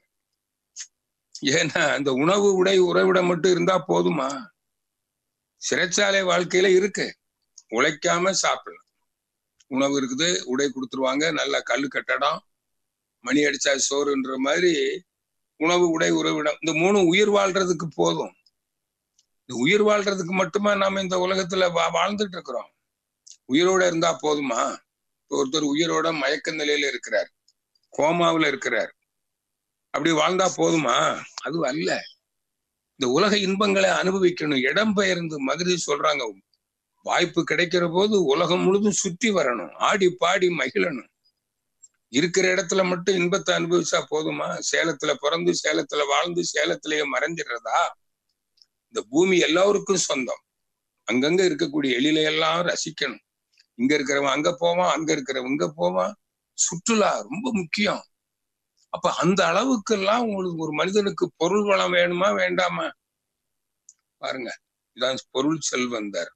ஏன்னா அந்த உணவு உடை உறவிடம் மட்டும் இருந்தா போதுமா சிறைச்சாலை வாழ்க்கையில இருக்கு உழைக்காம சாப்பிடலாம் உணவு இருக்குது உடை கொடுத்துருவாங்க நல்ல கல்லு கட்டடம் மணி அடிச்சா சோறுன்ற மாதிரி உணவு உடை உறவிடம் இந்த மூணு உயிர் வாழ்றதுக்கு போதும் இந்த உயிர் வாழ்றதுக்கு மட்டுமா நாம இந்த உலகத்துல வா வாழ்ந்துட்டு இருக்கிறோம் உயிரோட இருந்தா போதுமா ஒருத்தர் உயிரோட மயக்க நிலையில இருக்கிறார் கோமாவுல இருக்கிறார் அப்படி வாழ்ந்தா போதுமா அது அல்ல இந்த உலக இன்பங்களை அனுபவிக்கணும் இடம் பெயர்ந்து மதுரை சொல்றாங்க வாய்ப்பு கிடைக்கிற போது உலகம் முழுதும் சுற்றி வரணும் ஆடி பாடி மகிழணும் இருக்கிற இடத்துல மட்டும் இன்பத்தை அனுபவிச்சா போதுமா சேலத்துல பிறந்து சேலத்துல வாழ்ந்து சேலத்திலேயே மறைஞ்சிடுறதா இந்த பூமி எல்லாருக்கும் சொந்தம் அங்கங்க இருக்கக்கூடிய எழிலை எல்லாம் ரசிக்கணும் இங்க இருக்கிறவன் அங்க போவான் அங்க இருக்கிறவன் இங்க போவான் சுற்றுலா ரொம்ப முக்கியம் அப்ப அந்த அளவுக்கெல்லாம் உங்களுக்கு ஒரு மனிதனுக்கு பொருள் வளம் வேணுமா வேண்டாமா பாருங்க இதான் பொருள் செல்வந்தார்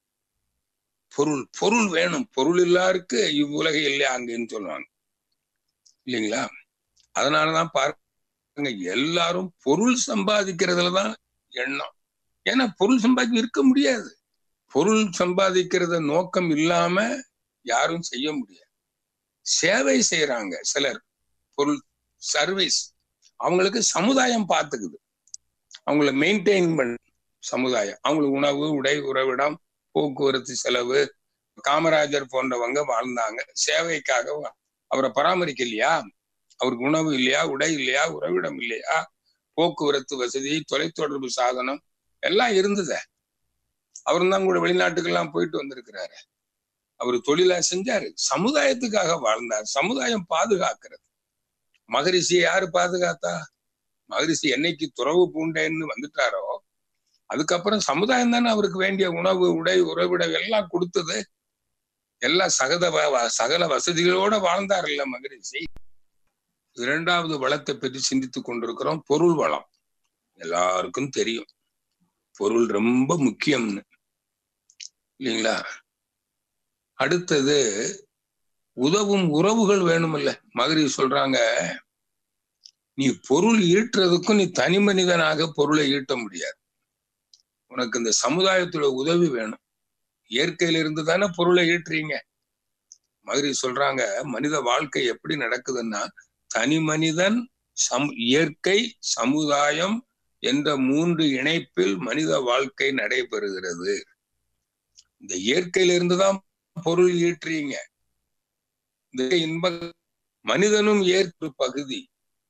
பொருள் பொருள் வேணும் பொருள் இல்லாருக்கு இவ்வுலக இல்லையா அங்கன்னு சொல்லுவாங்க இல்லைங்களா அதனாலதான் பாருங்க எல்லாரும் பொருள் சம்பாதிக்கிறதுலதான் எண்ணம் ஏன்னா பொருள் சம்பாதிக்க இருக்க முடியாது பொருள் சம்பாதிக்கிறத நோக்கம் இல்லாம யாரும் செய்ய முடியாது சேவை செய்யறாங்க சிலர் பொருள் சர்வீஸ் அவங்களுக்கு சமுதாயம் பார்த்துக்குது அவங்கள மெயின்டைன் பண்ண சமுதாயம் அவங்களுக்கு உணவு உடை உறவிடம் போக்குவரத்து செலவு காமராஜர் போன்றவங்க வாழ்ந்தாங்க சேவைக்காக அவரை பராமரிக்கலையா அவருக்கு உணவு இல்லையா உடை இல்லையா உறவிடம் இல்லையா போக்குவரத்து வசதி தொலைத்தொடர்பு சாதனம் எல்லாம் இருந்தத அவரும் தான் கூட வெளிநாட்டுக்கெல்லாம் போயிட்டு வந்திருக்கிறாரு அவர் தொழிலா செஞ்சாரு சமுதாயத்துக்காக வாழ்ந்தார் சமுதாயம் பாதுகாக்கிறது மகரிஷியை யாரு பாதுகாத்தா மகரிஷி என்னைக்கு துறவு பூண்டேன்னு வந்துட்டாரோ அதுக்கப்புறம் சமுதாயம் தானே அவருக்கு வேண்டிய உணவு உடை உறவிடம் எல்லாம் கொடுத்தது எல்லா சகத சகல வசதிகளோட வாழ்ந்தார் இல்ல மகரிஷி இரண்டாவது வளத்தை பற்றி சிந்தித்துக் கொண்டிருக்கிறோம் பொருள் வளம் எல்லாருக்கும் தெரியும் பொருள் ரொம்ப முக்கியம்னு இல்லைங்களா அடுத்தது உதவும் உறவுகள் வேணுமில்ல மகரி சொல்றாங்க நீ பொருள் ஈட்டுறதுக்கும் நீ தனி மனிதனாக பொருளை ஈட்ட முடியாது உனக்கு இந்த சமுதாயத்தோட உதவி வேணும் இயற்கையில இருந்து தானே பொருளை ஈட்டுறீங்க மதுரை சொல்றாங்க மனித வாழ்க்கை எப்படி நடக்குதுன்னா தனி மனிதன் சம் இயற்கை சமுதாயம் என்ற மூன்று இணைப்பில் மனித வாழ்க்கை நடைபெறுகிறது இந்த இயற்கையில இருந்துதான் பொருள் ஈட்டுறீங்க இந்த இன்ப மனிதனும் ஏற்பு பகுதி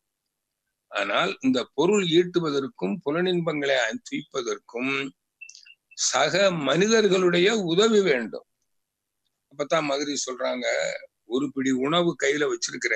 ஆனால் இந்த பொருள் ஈட்டுவதற்கும் புலனின்பங்களை தூய்ப்பதற்கும் சக மனிதர்களுடைய உதவி வேண்டும் அப்பதான் மதுரை சொல்றாங்க ஒரு பிடி உணவு கையில வச்சிருக்கிற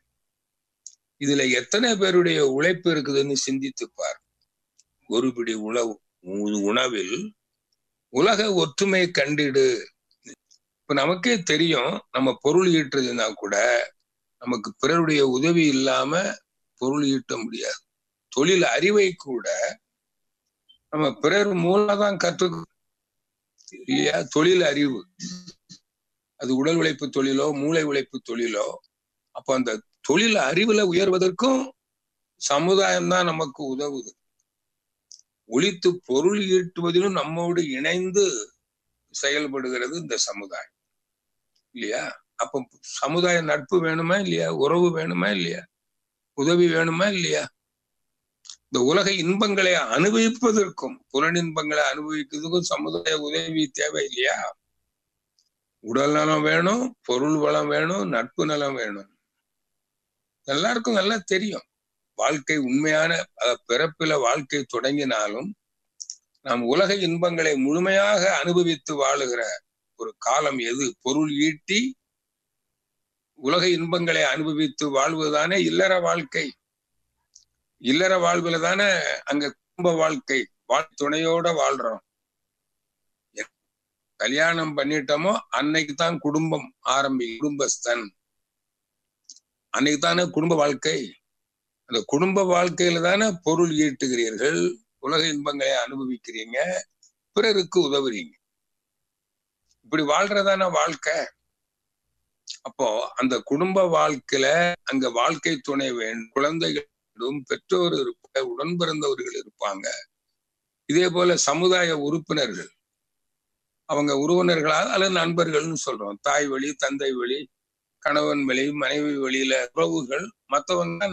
இதுல எத்தனை பேருடைய உழைப்பு இருக்குதுன்னு சிந்தித்து பார் ஒரு பிடி உணவு உணவில் உலக ஒற்றுமை கண்டிடு இப்ப நமக்கே தெரியும் நம்ம பொருள் ஈட்டுறதுன்னா கூட நமக்கு பிறருடைய உதவி இல்லாம பொருள் ஈட்ட முடியாது தொழில் அறிவை கூட நம்ம பிறர் மூலம் தான் கற்று இல்லையா தொழில் அறிவு அது உடல் உழைப்பு தொழிலோ மூளை உழைப்பு தொழிலோ அப்ப அந்த தொழில் அறிவுல உயர்வதற்கும் சமுதாயம் தான் நமக்கு உதவுது ஒழித்து பொருள் ஈட்டுவதிலும் நம்மோடு இணைந்து செயல்படுகிறது இந்த சமுதாயம் இல்லையா அப்ப சமுதாய நட்பு வேணுமா இல்லையா உறவு வேணுமா இல்லையா உதவி வேணுமா இல்லையா இந்த உலக இன்பங்களை அனுபவிப்பதற்கும் புலனின்பங்களை அனுபவிக்கிறதுக்கும் சமுதாய உதவி தேவை இல்லையா உடல் நலம் வேணும் பொருள் வளம் வேணும் நட்பு நலம் வேணும் எல்லாருக்கும் நல்லா தெரியும் வாழ்க்கை உண்மையான பிறப்பில வாழ்க்கை தொடங்கினாலும் நாம் உலக இன்பங்களை முழுமையாக அனுபவித்து வாழுகிற ஒரு காலம் எது பொருள் ஈட்டி உலக இன்பங்களை அனுபவித்து வாழ்வதுதானே இல்லற வாழ்க்கை இல்லற வாழ்வுல தானே அங்க குடும்ப வாழ்க்கை வாழ் துணையோட வாழ்றோம் கல்யாணம் பண்ணிட்டோமோ அன்னைக்கு தான் குடும்பம் ஆரம்பி குடும்பஸ்தன் அன்னைக்கு தானே குடும்ப வாழ்க்கை அந்த குடும்ப வாழ்க்கையில தானே பொருள் ஈட்டுகிறீர்கள் உலக இன்பங்களை அனுபவிக்கிறீங்க பிறருக்கு உதவுறீங்க இப்படி வாழ்றதான வாழ்க்கை அப்போ அந்த குடும்ப வாழ்க்கையில அங்க வாழ்க்கை துணை வேண்டும் குழந்தைகளும் பெற்றோர் இருப்ப உடன் பிறந்தவர்கள் இருப்பாங்க இதே போல சமுதாய உறுப்பினர்கள் அவங்க உறவினர்களாக அல்லது நண்பர்கள்னு சொல்றோம் தாய் வழி தந்தை வழி கணவன் வழி மனைவி வழியில உறவுகள் மற்றவங்க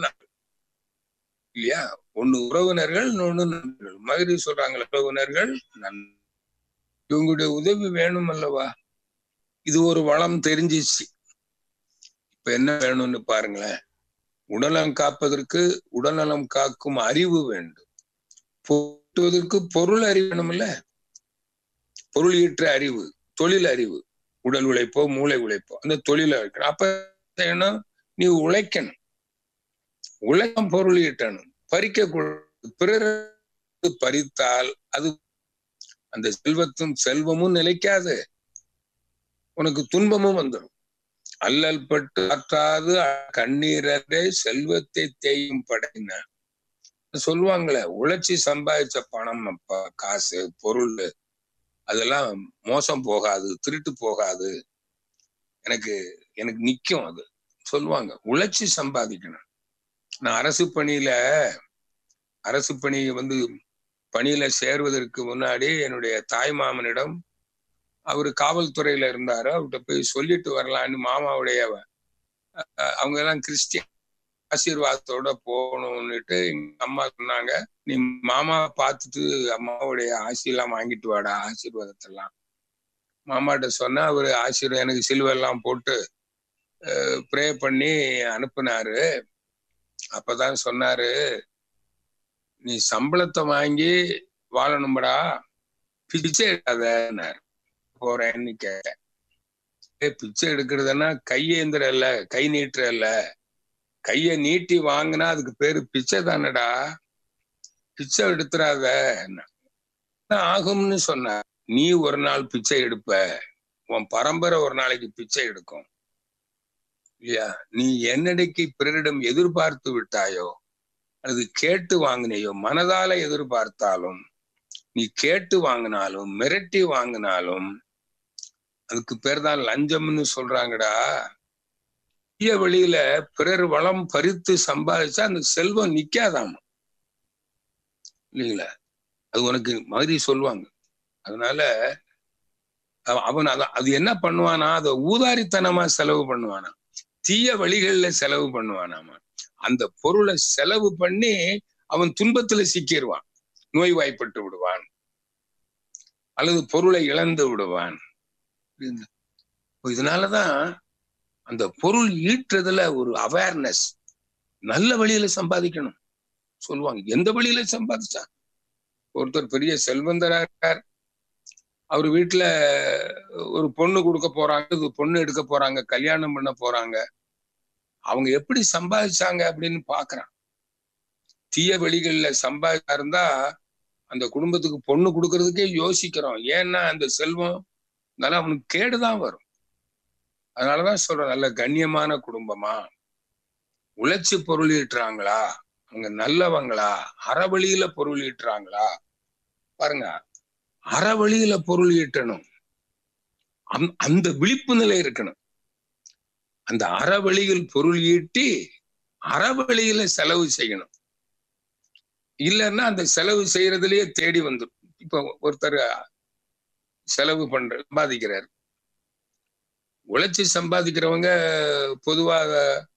இல்லையா ஒண்ணு உறவினர்கள் இன்னொன்னு நண்பர்கள் மகிழ்ச்சி சொல்றாங்களே உறவினர்கள் நன் இவங்களுடைய உதவி வேணும் அல்லவா இது ஒரு வளம் தெரிஞ்சிச்சு இப்ப என்ன வேணும்னு பாருங்களேன் உடலம் காப்பதற்கு உடல்நலம் காக்கும் அறிவு வேண்டும் போட்டுவதற்கு பொருள் அறிவு வேணும்ல பொருள் ஈற்ற அறிவு தொழில் அறிவு உடல் உழைப்போ மூளை உழைப்போ அந்த தொழில வைக்கணும் அப்ப செய்யணும் நீ உழைக்கணும் உழைக்கம் பொருள் ஈட்டணும் பறிக்க பிறர் பறித்தால் அது அந்த செல்வத்தும் செல்வமும் நிலைக்காது உனக்கு துன்பமும் வந்துடும் அல்லல் பட்டு ஆற்றாது கண்ணீரே செல்வத்தை தேயும் படையின சொல்லுவாங்களே உழைச்சி சம்பாதிச்ச பணம் அப்பா காசு பொருள் அதெல்லாம் மோசம் போகாது திருட்டு போகாது எனக்கு எனக்கு நிக்கும் அது சொல்லுவாங்க உழைச்சி சம்பாதிக்கணும் நான் அரசு பணியில அரசு பணி வந்து பணியில சேர்வதற்கு முன்னாடி என்னுடைய தாய் மாமனிடம் அவரு காவல்துறையில இருந்தாரு அவர்கிட்ட போய் சொல்லிட்டு வரலான்னு மாமாவுடைய அவங்க எல்லாம் கிறிஸ்டியன் ஆசீர்வாதத்தோட போகணும்னுட்டு எங்க அம்மா சொன்னாங்க நீ மாமா பார்த்துட்டு அம்மாவுடைய ஆசீர்லாம் வாங்கிட்டு வாடா ஆசீர்வாதத்தெல்லாம் மாமாட்ட சொன்னா அவரு ஆசீர்வாதம் எனக்கு சிலுவெல்லாம் போட்டு ப்ரே பண்ணி அனுப்புனாரு அப்பதான் சொன்னாரு நீ சம்பளத்தை வாங்கி வாழணும்படா பிச்சை எடுக்காதன்னாரு போறேன்னு கேட்டேன் பிச்சை எடுக்கிறதுனா கையேந்திர இல்ல கை நீட்டுற இல்ல கைய நீட்டி வாங்கினா அதுக்கு பேரு பிச்சை தானடா பிச்சை எடுத்துறாத ஆகும்னு சொன்ன நீ ஒரு நாள் பிச்சை எடுப்ப உன் பரம்பரை ஒரு நாளைக்கு பிச்சை எடுக்கும் இல்லையா நீ என்னடைக்கு பிறரிடம் எதிர்பார்த்து விட்டாயோ அல்லது கேட்டு வாங்கினையோ மனதால எதிர்பார்த்தாலும் நீ கேட்டு வாங்கினாலும் மிரட்டி வாங்கினாலும் அதுக்கு பேர் தான் லஞ்சம்னு சொல்றாங்கடா தீய வழியில பிறர் வளம் பறித்து சம்பாதிச்சா அந்த செல்வம் நிக்காதாம இல்லைங்களா அது உனக்கு மாதிரி சொல்லுவாங்க அதனால அவன் அத அது என்ன பண்ணுவானா அதை ஊதாரித்தனமா செலவு பண்ணுவானா தீய வழிகள்ல செலவு பண்ணுவானாமா அந்த பொருளை செலவு பண்ணி அவன் துன்பத்துல சிக்கிடுவான் நோய்வாய்ப்பட்டு விடுவான் அல்லது பொருளை இழந்து விடுவான் இதனாலதான் அந்த பொருள் ஈட்டுறதுல ஒரு அவேர்னஸ் நல்ல வழியில சம்பாதிக்கணும் சொல்லுவாங்க எந்த வழியில சம்பாதிச்சா ஒருத்தர் பெரிய செல்வந்தரா இருக்கார் அவர் வீட்டுல ஒரு பொண்ணு கொடுக்க போறாங்க பொண்ணு எடுக்க போறாங்க கல்யாணம் பண்ண போறாங்க அவங்க எப்படி சம்பாதிச்சாங்க அப்படின்னு பாக்குறான் தீய வெளிகள்ல சம்பாதிச்சா இருந்தா அந்த குடும்பத்துக்கு பொண்ணு கொடுக்கறதுக்கே யோசிக்கிறோம் ஏன்னா அந்த செல்வம் அதனால அவனுக்கு கேடுதான் வரும் அதனாலதான் சொல்றேன் நல்ல கண்ணியமான குடும்பமா உழைச்சி பொருள் ஈட்டுறாங்களா அவங்க நல்லவங்களா அறவழியில பொருள் ஈட்டுறாங்களா பாருங்க அறவழியில பொருள் ஈட்டணும் அந்த விழிப்பு நிலை இருக்கணும் அந்த அறவழியில் பொருள் ஈட்டி அறவழியில செலவு செய்யணும் இல்லைன்னா அந்த செலவு செய்யறதுலயே தேடி வந்துடும் இப்ப ஒருத்தர் செலவு பண்ற சம்பாதிக்கிறார் உழைச்சி சம்பாதிக்கிறவங்க பொதுவாக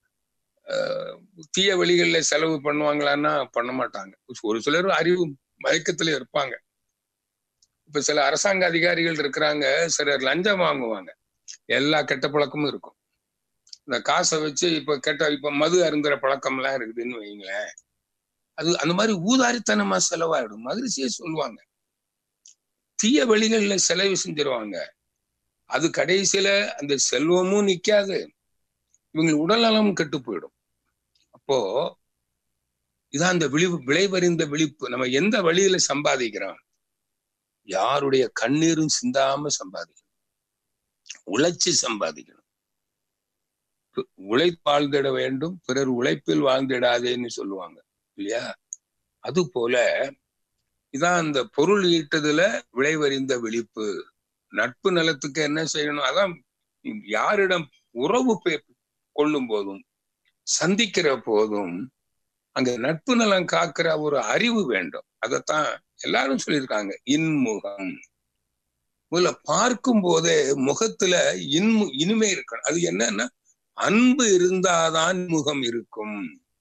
தீய வழிகள்ல செலவு பண்ணுவாங்களான்னா பண்ண மாட்டாங்க ஒரு சிலர் அறிவு மயக்கத்துல இருப்பாங்க இப்ப சில அரசாங்க அதிகாரிகள் இருக்கிறாங்க சிலர் லஞ்சம் வாங்குவாங்க எல்லா கெட்ட பழக்கமும் இருக்கும் இந்த காசை வச்சு இப்ப கெட்ட இப்ப மது அருந்துற பழக்கம் எல்லாம் இருக்குதுன்னு வைங்களேன் அது அந்த மாதிரி ஊதாரித்தனமா செலவாயிடும் மகிழ்ச்சியே சொல்லுவாங்க தீய வழிகள்ல செலவு செஞ்சிருவாங்க அது கடைசியில அந்த செல்வமும் நிக்காது இவங்க உடல்நலம் கெட்டு போயிடும் அப்போ இதான் அந்த விழிப்பு விளைவறிந்த விழிப்பு நம்ம எந்த வழியில சம்பாதிக்கிறோம் யாருடைய கண்ணீரும் சிந்தாம சம்பாதிக்கணும் உழைச்சி சம்பாதிக்கணும் உழைப்பு வாழ்ந்திட வேண்டும் பிறர் உழைப்பில் வாழ்ந்திடாதேன்னு சொல்லுவாங்க இல்லையா அது போல இதான் அந்த பொருள் ஈட்டதுல விளைவறிந்த விழிப்பு நட்பு நலத்துக்கு என்ன செய்யணும் அதான் யாரிடம் உறவு கொள்ளும் போதும் சந்திக்கிற போதும் அங்க நட்பு நலம் காக்கிற ஒரு அறிவு வேண்டும் அதைத்தான் எல்லாரும் சொல்லியிருக்காங்க இன்முகம் முதல்ல பார்க்கும் போதே முகத்துல இன்மு இனிமை இருக்கணும் அது என்னன்னா அன்பு இருந்தாதான் முகம் இருக்கும்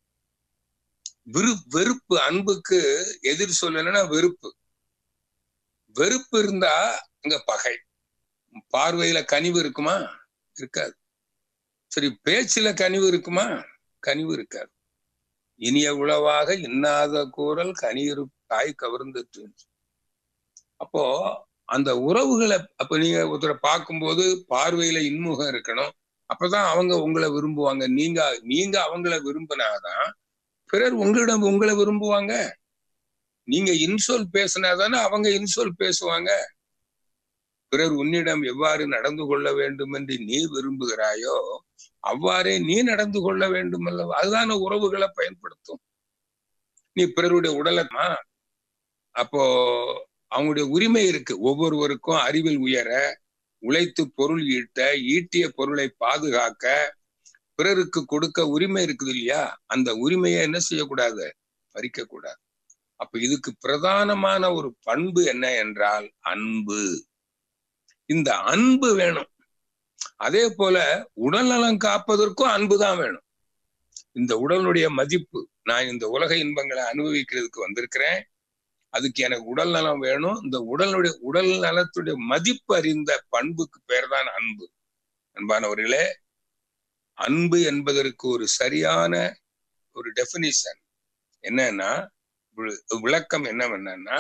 விரு வெறுப்பு அன்புக்கு எதிர் சொல் என்னன்னா வெறுப்பு வெறுப்பு இருந்தா அங்க பகை பார்வையில கனிவு இருக்குமா இருக்காது சரி பேச்சுல கனிவு இருக்குமா கனிவு இருக்காது இனிய உளவாக இன்னாத கூறல் கனியிரு தாய் கவர்ந்துட்டு அப்போ அந்த உறவுகளை அப்ப நீங்க ஒருத்தரை பார்க்கும்போது பார்வையில இன்முகம் இருக்கணும் அப்பதான் அவங்க உங்களை விரும்புவாங்க நீங்க நீங்க அவங்கள விரும்பினாதான் பிறர் உங்களிடம் உங்களை விரும்புவாங்க நீங்க இன்சொல் பேசினாதானே அவங்க இன்சொல் பேசுவாங்க பிறர் உன்னிடம் எவ்வாறு நடந்து கொள்ள வேண்டும் என்று நீ விரும்புகிறாயோ அவ்வாறே நீ நடந்து கொள்ள வேண்டும் அல்லவா அதுதான உறவுகளை பயன்படுத்தும் நீ பிறருடைய உடலமா அப்போ அவங்களுடைய உரிமை இருக்கு ஒவ்வொருவருக்கும் அறிவில் உயர உழைத்து பொருள் ஈட்ட ஈட்டிய பொருளை பாதுகாக்க பிறருக்கு கொடுக்க உரிமை இருக்குது இல்லையா அந்த உரிமையை என்ன செய்யக்கூடாது பறிக்க கூடாது அப்ப இதுக்கு பிரதானமான ஒரு பண்பு என்ன என்றால் அன்பு இந்த அன்பு வேணும் அதே போல உடல் நலம் காப்பதற்கும் அன்பு தான் வேணும் இந்த உடலுடைய மதிப்பு நான் இந்த உலக இன்பங்களை அனுபவிக்கிறதுக்கு வந்திருக்கிறேன் அதுக்கு எனக்கு உடல் நலம் வேணும் இந்த உடலுடைய உடல் நலத்துடைய மதிப்பு அறிந்த பண்புக்கு பேர் தான் அன்பு அன்பானவர்களே அன்பு என்பதற்கு ஒரு சரியான ஒரு டெபினிஷன் என்னன்னா விளக்கம் என்னவென்னா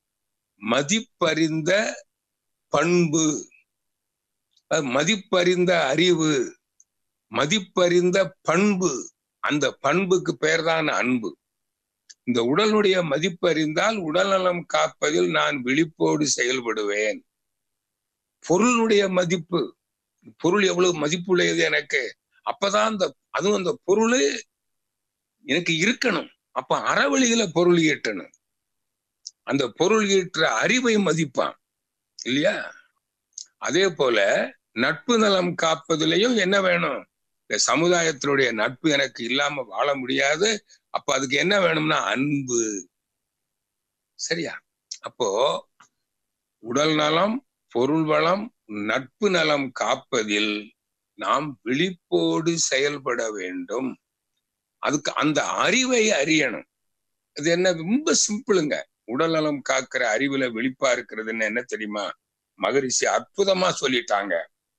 மதிப்பறிந்த பண்பு மதிப்பறிந்த அறிவு மதிப்பறிந்த பண்பு அந்த பண்புக்கு பெயர்தான் அன்பு இந்த உடலுடைய மதிப்பு அறிந்தால் உடல்நலம் காப்பதில் நான் விழிப்போடு செயல்படுவேன் பொருளுடைய மதிப்பு பொருள் எவ்வளவு மதிப்புடையது எனக்கு அப்பதான் அந்த அதுவும் அந்த பொருள் எனக்கு இருக்கணும் அப்ப அறவழியில பொருள் ஈட்டணும் அந்த பொருள் ஈற்ற அறிவை மதிப்பான் இல்லையா அதே போல நட்பு நலம் காப்பதிலையும் என்ன வேணும் இந்த சமுதாயத்தினுடைய நட்பு எனக்கு இல்லாம வாழ முடியாது அப்ப அதுக்கு என்ன வேணும்னா அன்பு சரியா அப்போ உடல் நலம் பொருள் வளம் நட்பு நலம் காப்பதில் நாம் விழிப்போடு செயல்பட வேண்டும் அதுக்கு அந்த அறிவை அறியணும் அது என்ன ரொம்ப சிம்பிளுங்க உடல் நலம் காக்கிற அறிவுல விழிப்பா இருக்கிறதுன்னு என்ன தெரியுமா மகரிஷி அற்புதமா சொல்லிட்டாங்க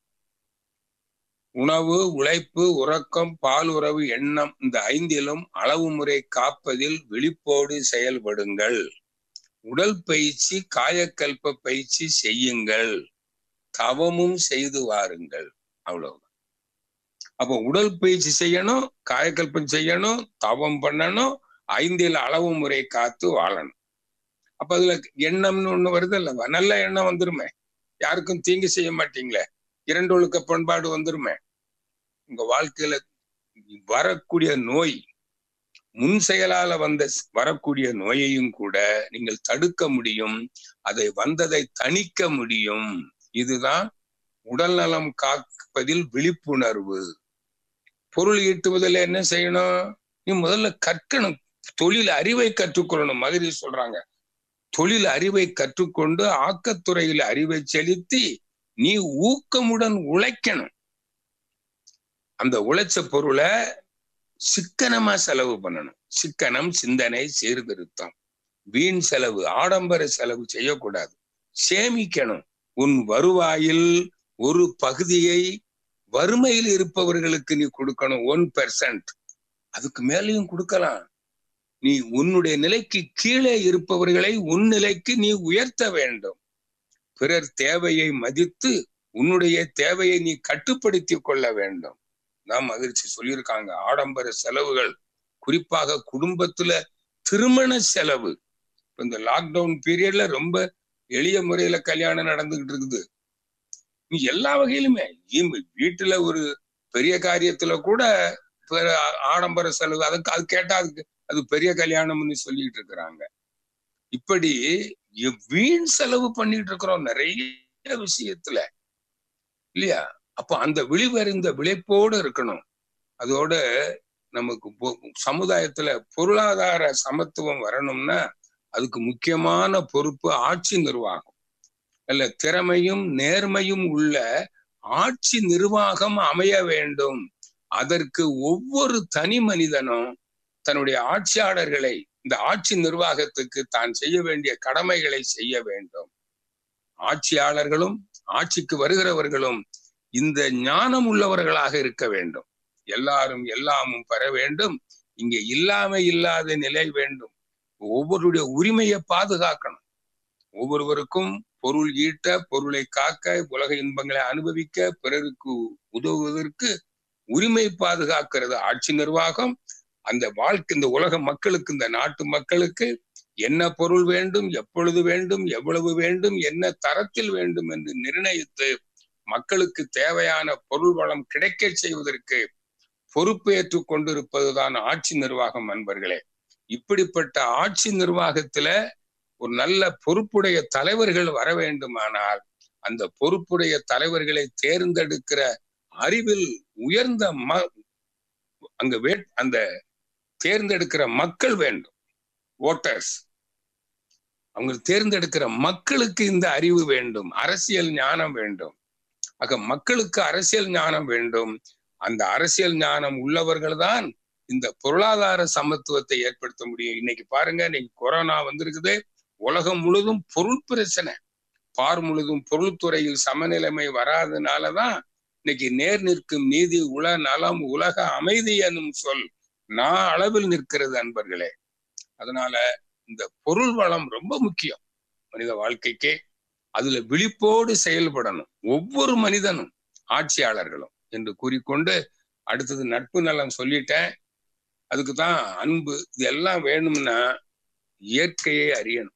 உணவு உழைப்பு உறக்கம் பால் உறவு எண்ணம் இந்த ஐந்திலும் அளவு முறை காப்பதில் விழிப்போடு செயல்படுங்கள் உடல் பயிற்சி காயக்கல்ப பயிற்சி செய்யுங்கள் தவமும் செய்து வாருங்கள் அவ்வளவுதான் அப்போ உடல் பயிற்சி செய்யணும் காயக்கல்பம் செய்யணும் தவம் பண்ணணும் ஐந்தில் அளவு முறை காத்து வாழணும் அப்ப அதுல எண்ணம்னு ஒண்ணு வருது இல்லவா நல்ல எண்ணம் வந்துருமே யாருக்கும் தீங்கு செய்ய மாட்டீங்களே இரண்டு ஒழுக்க பண்பாடு வந்துருமே உங்க வாழ்க்கையில வரக்கூடிய நோய் முன் செயலால வந்த வரக்கூடிய நோயையும் கூட நீங்கள் தடுக்க முடியும் அதை வந்ததை தணிக்க முடியும் இதுதான் உடல் நலம் காப்பதில் விழிப்புணர்வு பொருள் ஈட்டுவதில் என்ன செய்யணும் நீ முதல்ல கற்கணும் தொழில் அறிவை கற்றுக்கொள்ளணும் மகிழ்ச்சி சொல்றாங்க தொழில் அறிவை கற்றுக்கொண்டு ஆக்கத்துறையில் அறிவை செலுத்தி நீ ஊக்கமுடன் உழைக்கணும் அந்த உழைச்ச பொருளை சிக்கனமா செலவு பண்ணணும் சிக்கனம் சிந்தனை சீர்திருத்தம் வீண் செலவு ஆடம்பர செலவு செய்யக்கூடாது சேமிக்கணும் உன் வருவாயில் ஒரு பகுதியை வறுமையில் இருப்பவர்களுக்கு நீ கொடுக்கணும் ஒன் பெர்சன்ட் அதுக்கு மேலேயும் கொடுக்கலாம் நீ உன்னுடைய நிலைக்கு கீழே இருப்பவர்களை உன் நிலைக்கு நீ உயர்த்த வேண்டும் பிறர் தேவையை மதித்து உன்னுடைய தேவையை நீ கட்டுப்படுத்தி கொள்ள வேண்டும் தான் மகிழ்ச்சி சொல்லியிருக்காங்க ஆடம்பர செலவுகள் குறிப்பாக குடும்பத்துல திருமண செலவு இந்த லாக்டவுன் பீரியட்ல ரொம்ப எளிய முறையில கல்யாணம் நடந்துகிட்டு இருக்குது எல்லா வகையிலுமே வீட்டுல ஒரு பெரிய காரியத்துல கூட ஆடம்பர செலவு அதுக்கு அது கேட்டா அதுக்கு அது பெரிய கல்யாணம்னு சொல்லிட்டு இருக்கிறாங்க இப்படி வீண் செலவு பண்ணிட்டு இருக்கிறோம் நிறைய விஷயத்துல இல்லையா அப்போ அந்த விழிவறிந்த விளைப்போடு இருக்கணும் அதோட நமக்கு சமுதாயத்துல பொருளாதார சமத்துவம் வரணும்னா அதுக்கு முக்கியமான பொறுப்பு ஆட்சி நிர்வாகம் அல்ல திறமையும் நேர்மையும் உள்ள ஆட்சி நிர்வாகம் அமைய வேண்டும் அதற்கு ஒவ்வொரு தனி மனிதனும் தன்னுடைய ஆட்சியாளர்களை இந்த ஆட்சி நிர்வாகத்துக்கு தான் செய்ய வேண்டிய கடமைகளை செய்ய வேண்டும் ஆட்சியாளர்களும் ஆட்சிக்கு வருகிறவர்களும் இந்த ஞானம் உள்ளவர்களாக இருக்க வேண்டும் எல்லாரும் எல்லாமும் பெற வேண்டும் இங்கே இல்லாம இல்லாத நிலை வேண்டும் ஒவ்வொருடைய உரிமையை பாதுகாக்கணும் ஒவ்வொருவருக்கும் பொருள் ஈட்ட பொருளை காக்க உலக இன்பங்களை அனுபவிக்க பிறருக்கு உதவுவதற்கு உரிமை பாதுகாக்கிறது ஆட்சி நிர்வாகம் அந்த வாழ்க்கை இந்த உலக மக்களுக்கு இந்த நாட்டு மக்களுக்கு என்ன பொருள் வேண்டும் எப்பொழுது வேண்டும் எவ்வளவு வேண்டும் என்ன தரத்தில் வேண்டும் என்று நிர்ணயித்து மக்களுக்கு தேவையான பொருள் வளம் கிடைக்க செய்வதற்கு பொறுப்பேற்று கொண்டிருப்பதுதான் ஆட்சி நிர்வாகம் அன்பர்களே இப்படிப்பட்ட ஆட்சி நிர்வாகத்துல ஒரு நல்ல பொறுப்புடைய தலைவர்கள் வர வேண்டுமானால் அந்த பொறுப்புடைய தலைவர்களை தேர்ந்தெடுக்கிற அறிவில் உயர்ந்த ம அங்க வே அந்த தேர்ந்தெடுக்கிற மக்கள் வேண்டும் ஓட்டர்ஸ் அவங்க தேர்ந்தெடுக்கிற மக்களுக்கு இந்த அறிவு வேண்டும் அரசியல் ஞானம் வேண்டும் ஆக மக்களுக்கு அரசியல் ஞானம் வேண்டும் அந்த அரசியல் ஞானம் உள்ளவர்கள் தான் இந்த பொருளாதார சமத்துவத்தை ஏற்படுத்த முடியும் இன்னைக்கு பாருங்க இன்னைக்கு கொரோனா வந்திருக்குது உலகம் முழுதும் பொருள் பிரச்சனை பார் முழுதும் பொருள்துறையில் சமநிலைமை வராதனாலதான் இன்னைக்கு நேர் நிற்கும் நீதி உல நலம் உலக அமைதி என்னும் சொல் நான் அளவில் நிற்கிறது அன்பர்களே அதனால இந்த பொருள் வளம் ரொம்ப முக்கியம் மனித வாழ்க்கைக்கே அதுல விழிப்போடு செயல்படணும் ஒவ்வொரு மனிதனும் ஆட்சியாளர்களும் என்று கூறிக்கொண்டு அடுத்தது நட்பு நலம் சொல்லிட்டேன் அதுக்கு தான் அன்பு இது எல்லாம் வேணும்னா இயற்கையை அறியணும்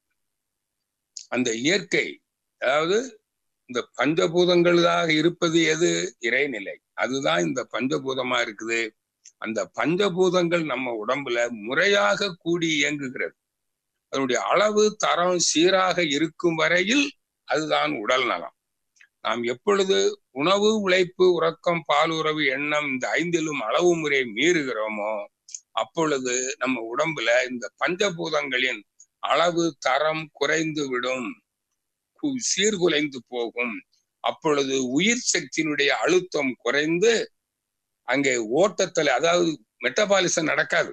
அந்த இயற்கை அதாவது இந்த பஞ்சபூதங்களாக இருப்பது எது இறைநிலை அதுதான் இந்த பஞ்சபூதமா இருக்குது அந்த பஞ்சபூதங்கள் நம்ம உடம்புல முறையாக கூடி இயங்குகிறது அதனுடைய அளவு தரம் சீராக இருக்கும் வரையில் அதுதான் உடல் நலம் நாம் எப்பொழுது உணவு உழைப்பு உறக்கம் பாலுறவு எண்ணம் இந்த ஐந்திலும் அளவு முறை மீறுகிறோமோ அப்பொழுது நம்ம உடம்புல இந்த பஞ்சபூதங்களின் அளவு தரம் குறைந்து விடும் சீர்குலைந்து போகும் அப்பொழுது உயிர் சக்தியினுடைய அழுத்தம் குறைந்து அங்கே ஓட்டத்துல அதாவது மெட்டபாலிசம் நடக்காது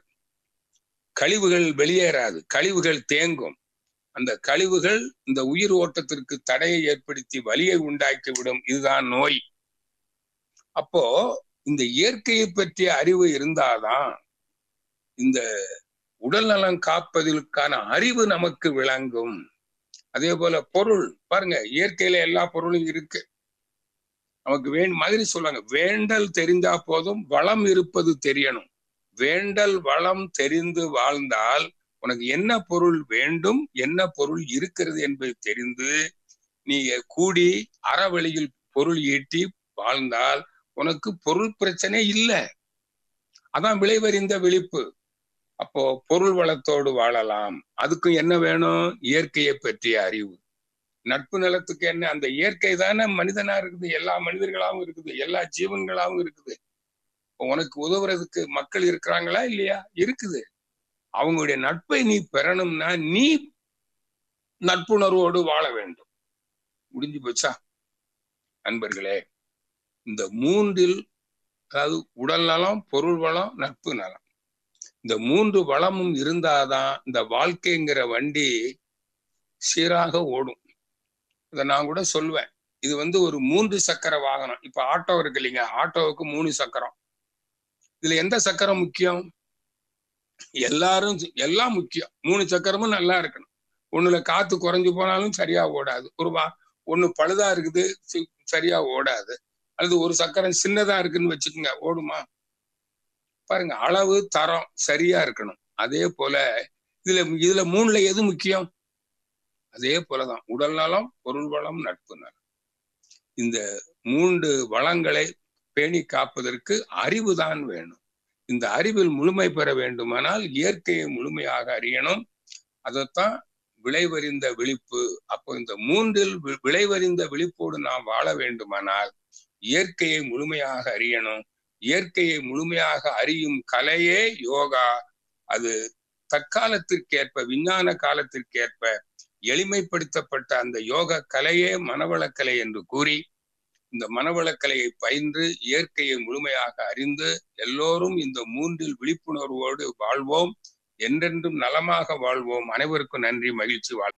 கழிவுகள் வெளியேறாது கழிவுகள் தேங்கும் அந்த கழிவுகள் இந்த உயிர் ஓட்டத்திற்கு தடையை ஏற்படுத்தி வலியை உண்டாக்கி விடும் இதுதான் நோய் அப்போ இந்த இயற்கையை பற்றிய அறிவு இருந்தாதான் இந்த உடல் நலம் காப்பதற்கான அறிவு நமக்கு விளங்கும் அதே போல பொருள் பாருங்க இயற்கையில எல்லா பொருளும் இருக்கு நமக்கு வே மாதிரி சொல்லுவாங்க வேண்டல் தெரிந்தா போதும் வளம் இருப்பது தெரியணும் வேண்டல் வளம் தெரிந்து வாழ்ந்தால் உனக்கு என்ன பொருள் வேண்டும் என்ன பொருள் இருக்கிறது என்பது தெரிந்து நீ கூடி அறவழியில் பொருள் ஈட்டி வாழ்ந்தால் உனக்கு பொருள் பிரச்சனை இல்லை அதான் விளைவறிந்த விழிப்பு அப்போ பொருள் வளத்தோடு வாழலாம் அதுக்கும் என்ன வேணும் இயற்கையை பற்றிய அறிவு நட்பு நிலத்துக்கு என்ன அந்த இயற்கை தானே மனிதனா இருக்குது எல்லா மனிதர்களாவும் இருக்குது எல்லா ஜீவன்களாவும் இருக்குது உனக்கு உதவுறதுக்கு மக்கள் இருக்கிறாங்களா இல்லையா இருக்குது அவங்களுடைய நட்பை நீ பெறணும்னா நீ நட்புணர்வோடு வாழ வேண்டும் முடிஞ்சு போச்சா நண்பர்களே இந்த மூன்றில் அதாவது உடல் நலம் பொருள் வளம் நட்பு நலம் இந்த மூன்று வளமும் இருந்தாதான் இந்த வாழ்க்கைங்கிற வண்டி சீராக ஓடும் இதை நான் கூட சொல்வேன் இது வந்து ஒரு மூன்று சக்கர வாகனம் இப்ப ஆட்டோ இருக்கு இல்லைங்க ஆட்டோவுக்கு மூணு சக்கரம் இதுல எந்த சக்கரம் முக்கியம் எல்லாரும் எல்லாம் முக்கியம் மூணு சக்கரமும் நல்லா இருக்கணும் ஒண்ணுல காத்து குறைஞ்சு போனாலும் சரியா ஓடாது ஒரு வா ஒண்ணு பழுதா இருக்குது சரியா ஓடாது அல்லது ஒரு சக்கரம் சின்னதா இருக்குன்னு வச்சுக்கோங்க ஓடுமா பாருங்க அளவு தரம் சரியா இருக்கணும் அதே போல இதுல இதுல மூணுல எது முக்கியம் அதே போலதான் உடல் நலம் பொருள் வளம் நட்பு நலம் இந்த மூன்று வளங்களை பேணி காப்பதற்கு அறிவு தான் வேணும் இந்த அறிவில் முழுமை பெற வேண்டுமானால் இயற்கையை முழுமையாக அறியணும் அதைத்தான் விளைவறிந்த விழிப்பு அப்போ இந்த மூன்றில் விளைவறிந்த விழிப்போடு நாம் வாழ வேண்டுமானால் இயற்கையை முழுமையாக அறியணும் இயற்கையை முழுமையாக அறியும் கலையே யோகா அது தற்காலத்திற்கேற்ப விஞ்ஞான காலத்திற்கேற்ப எளிமைப்படுத்தப்பட்ட அந்த யோக கலையே மனவளக்கலை என்று கூறி இந்த மனவளக்கலையை பயின்று இயற்கையை முழுமையாக அறிந்து எல்லோரும் இந்த மூன்றில் விழிப்புணர்வோடு வாழ்வோம் என்றென்றும் நலமாக வாழ்வோம் அனைவருக்கும் நன்றி மகிழ்ச்சி வாழ்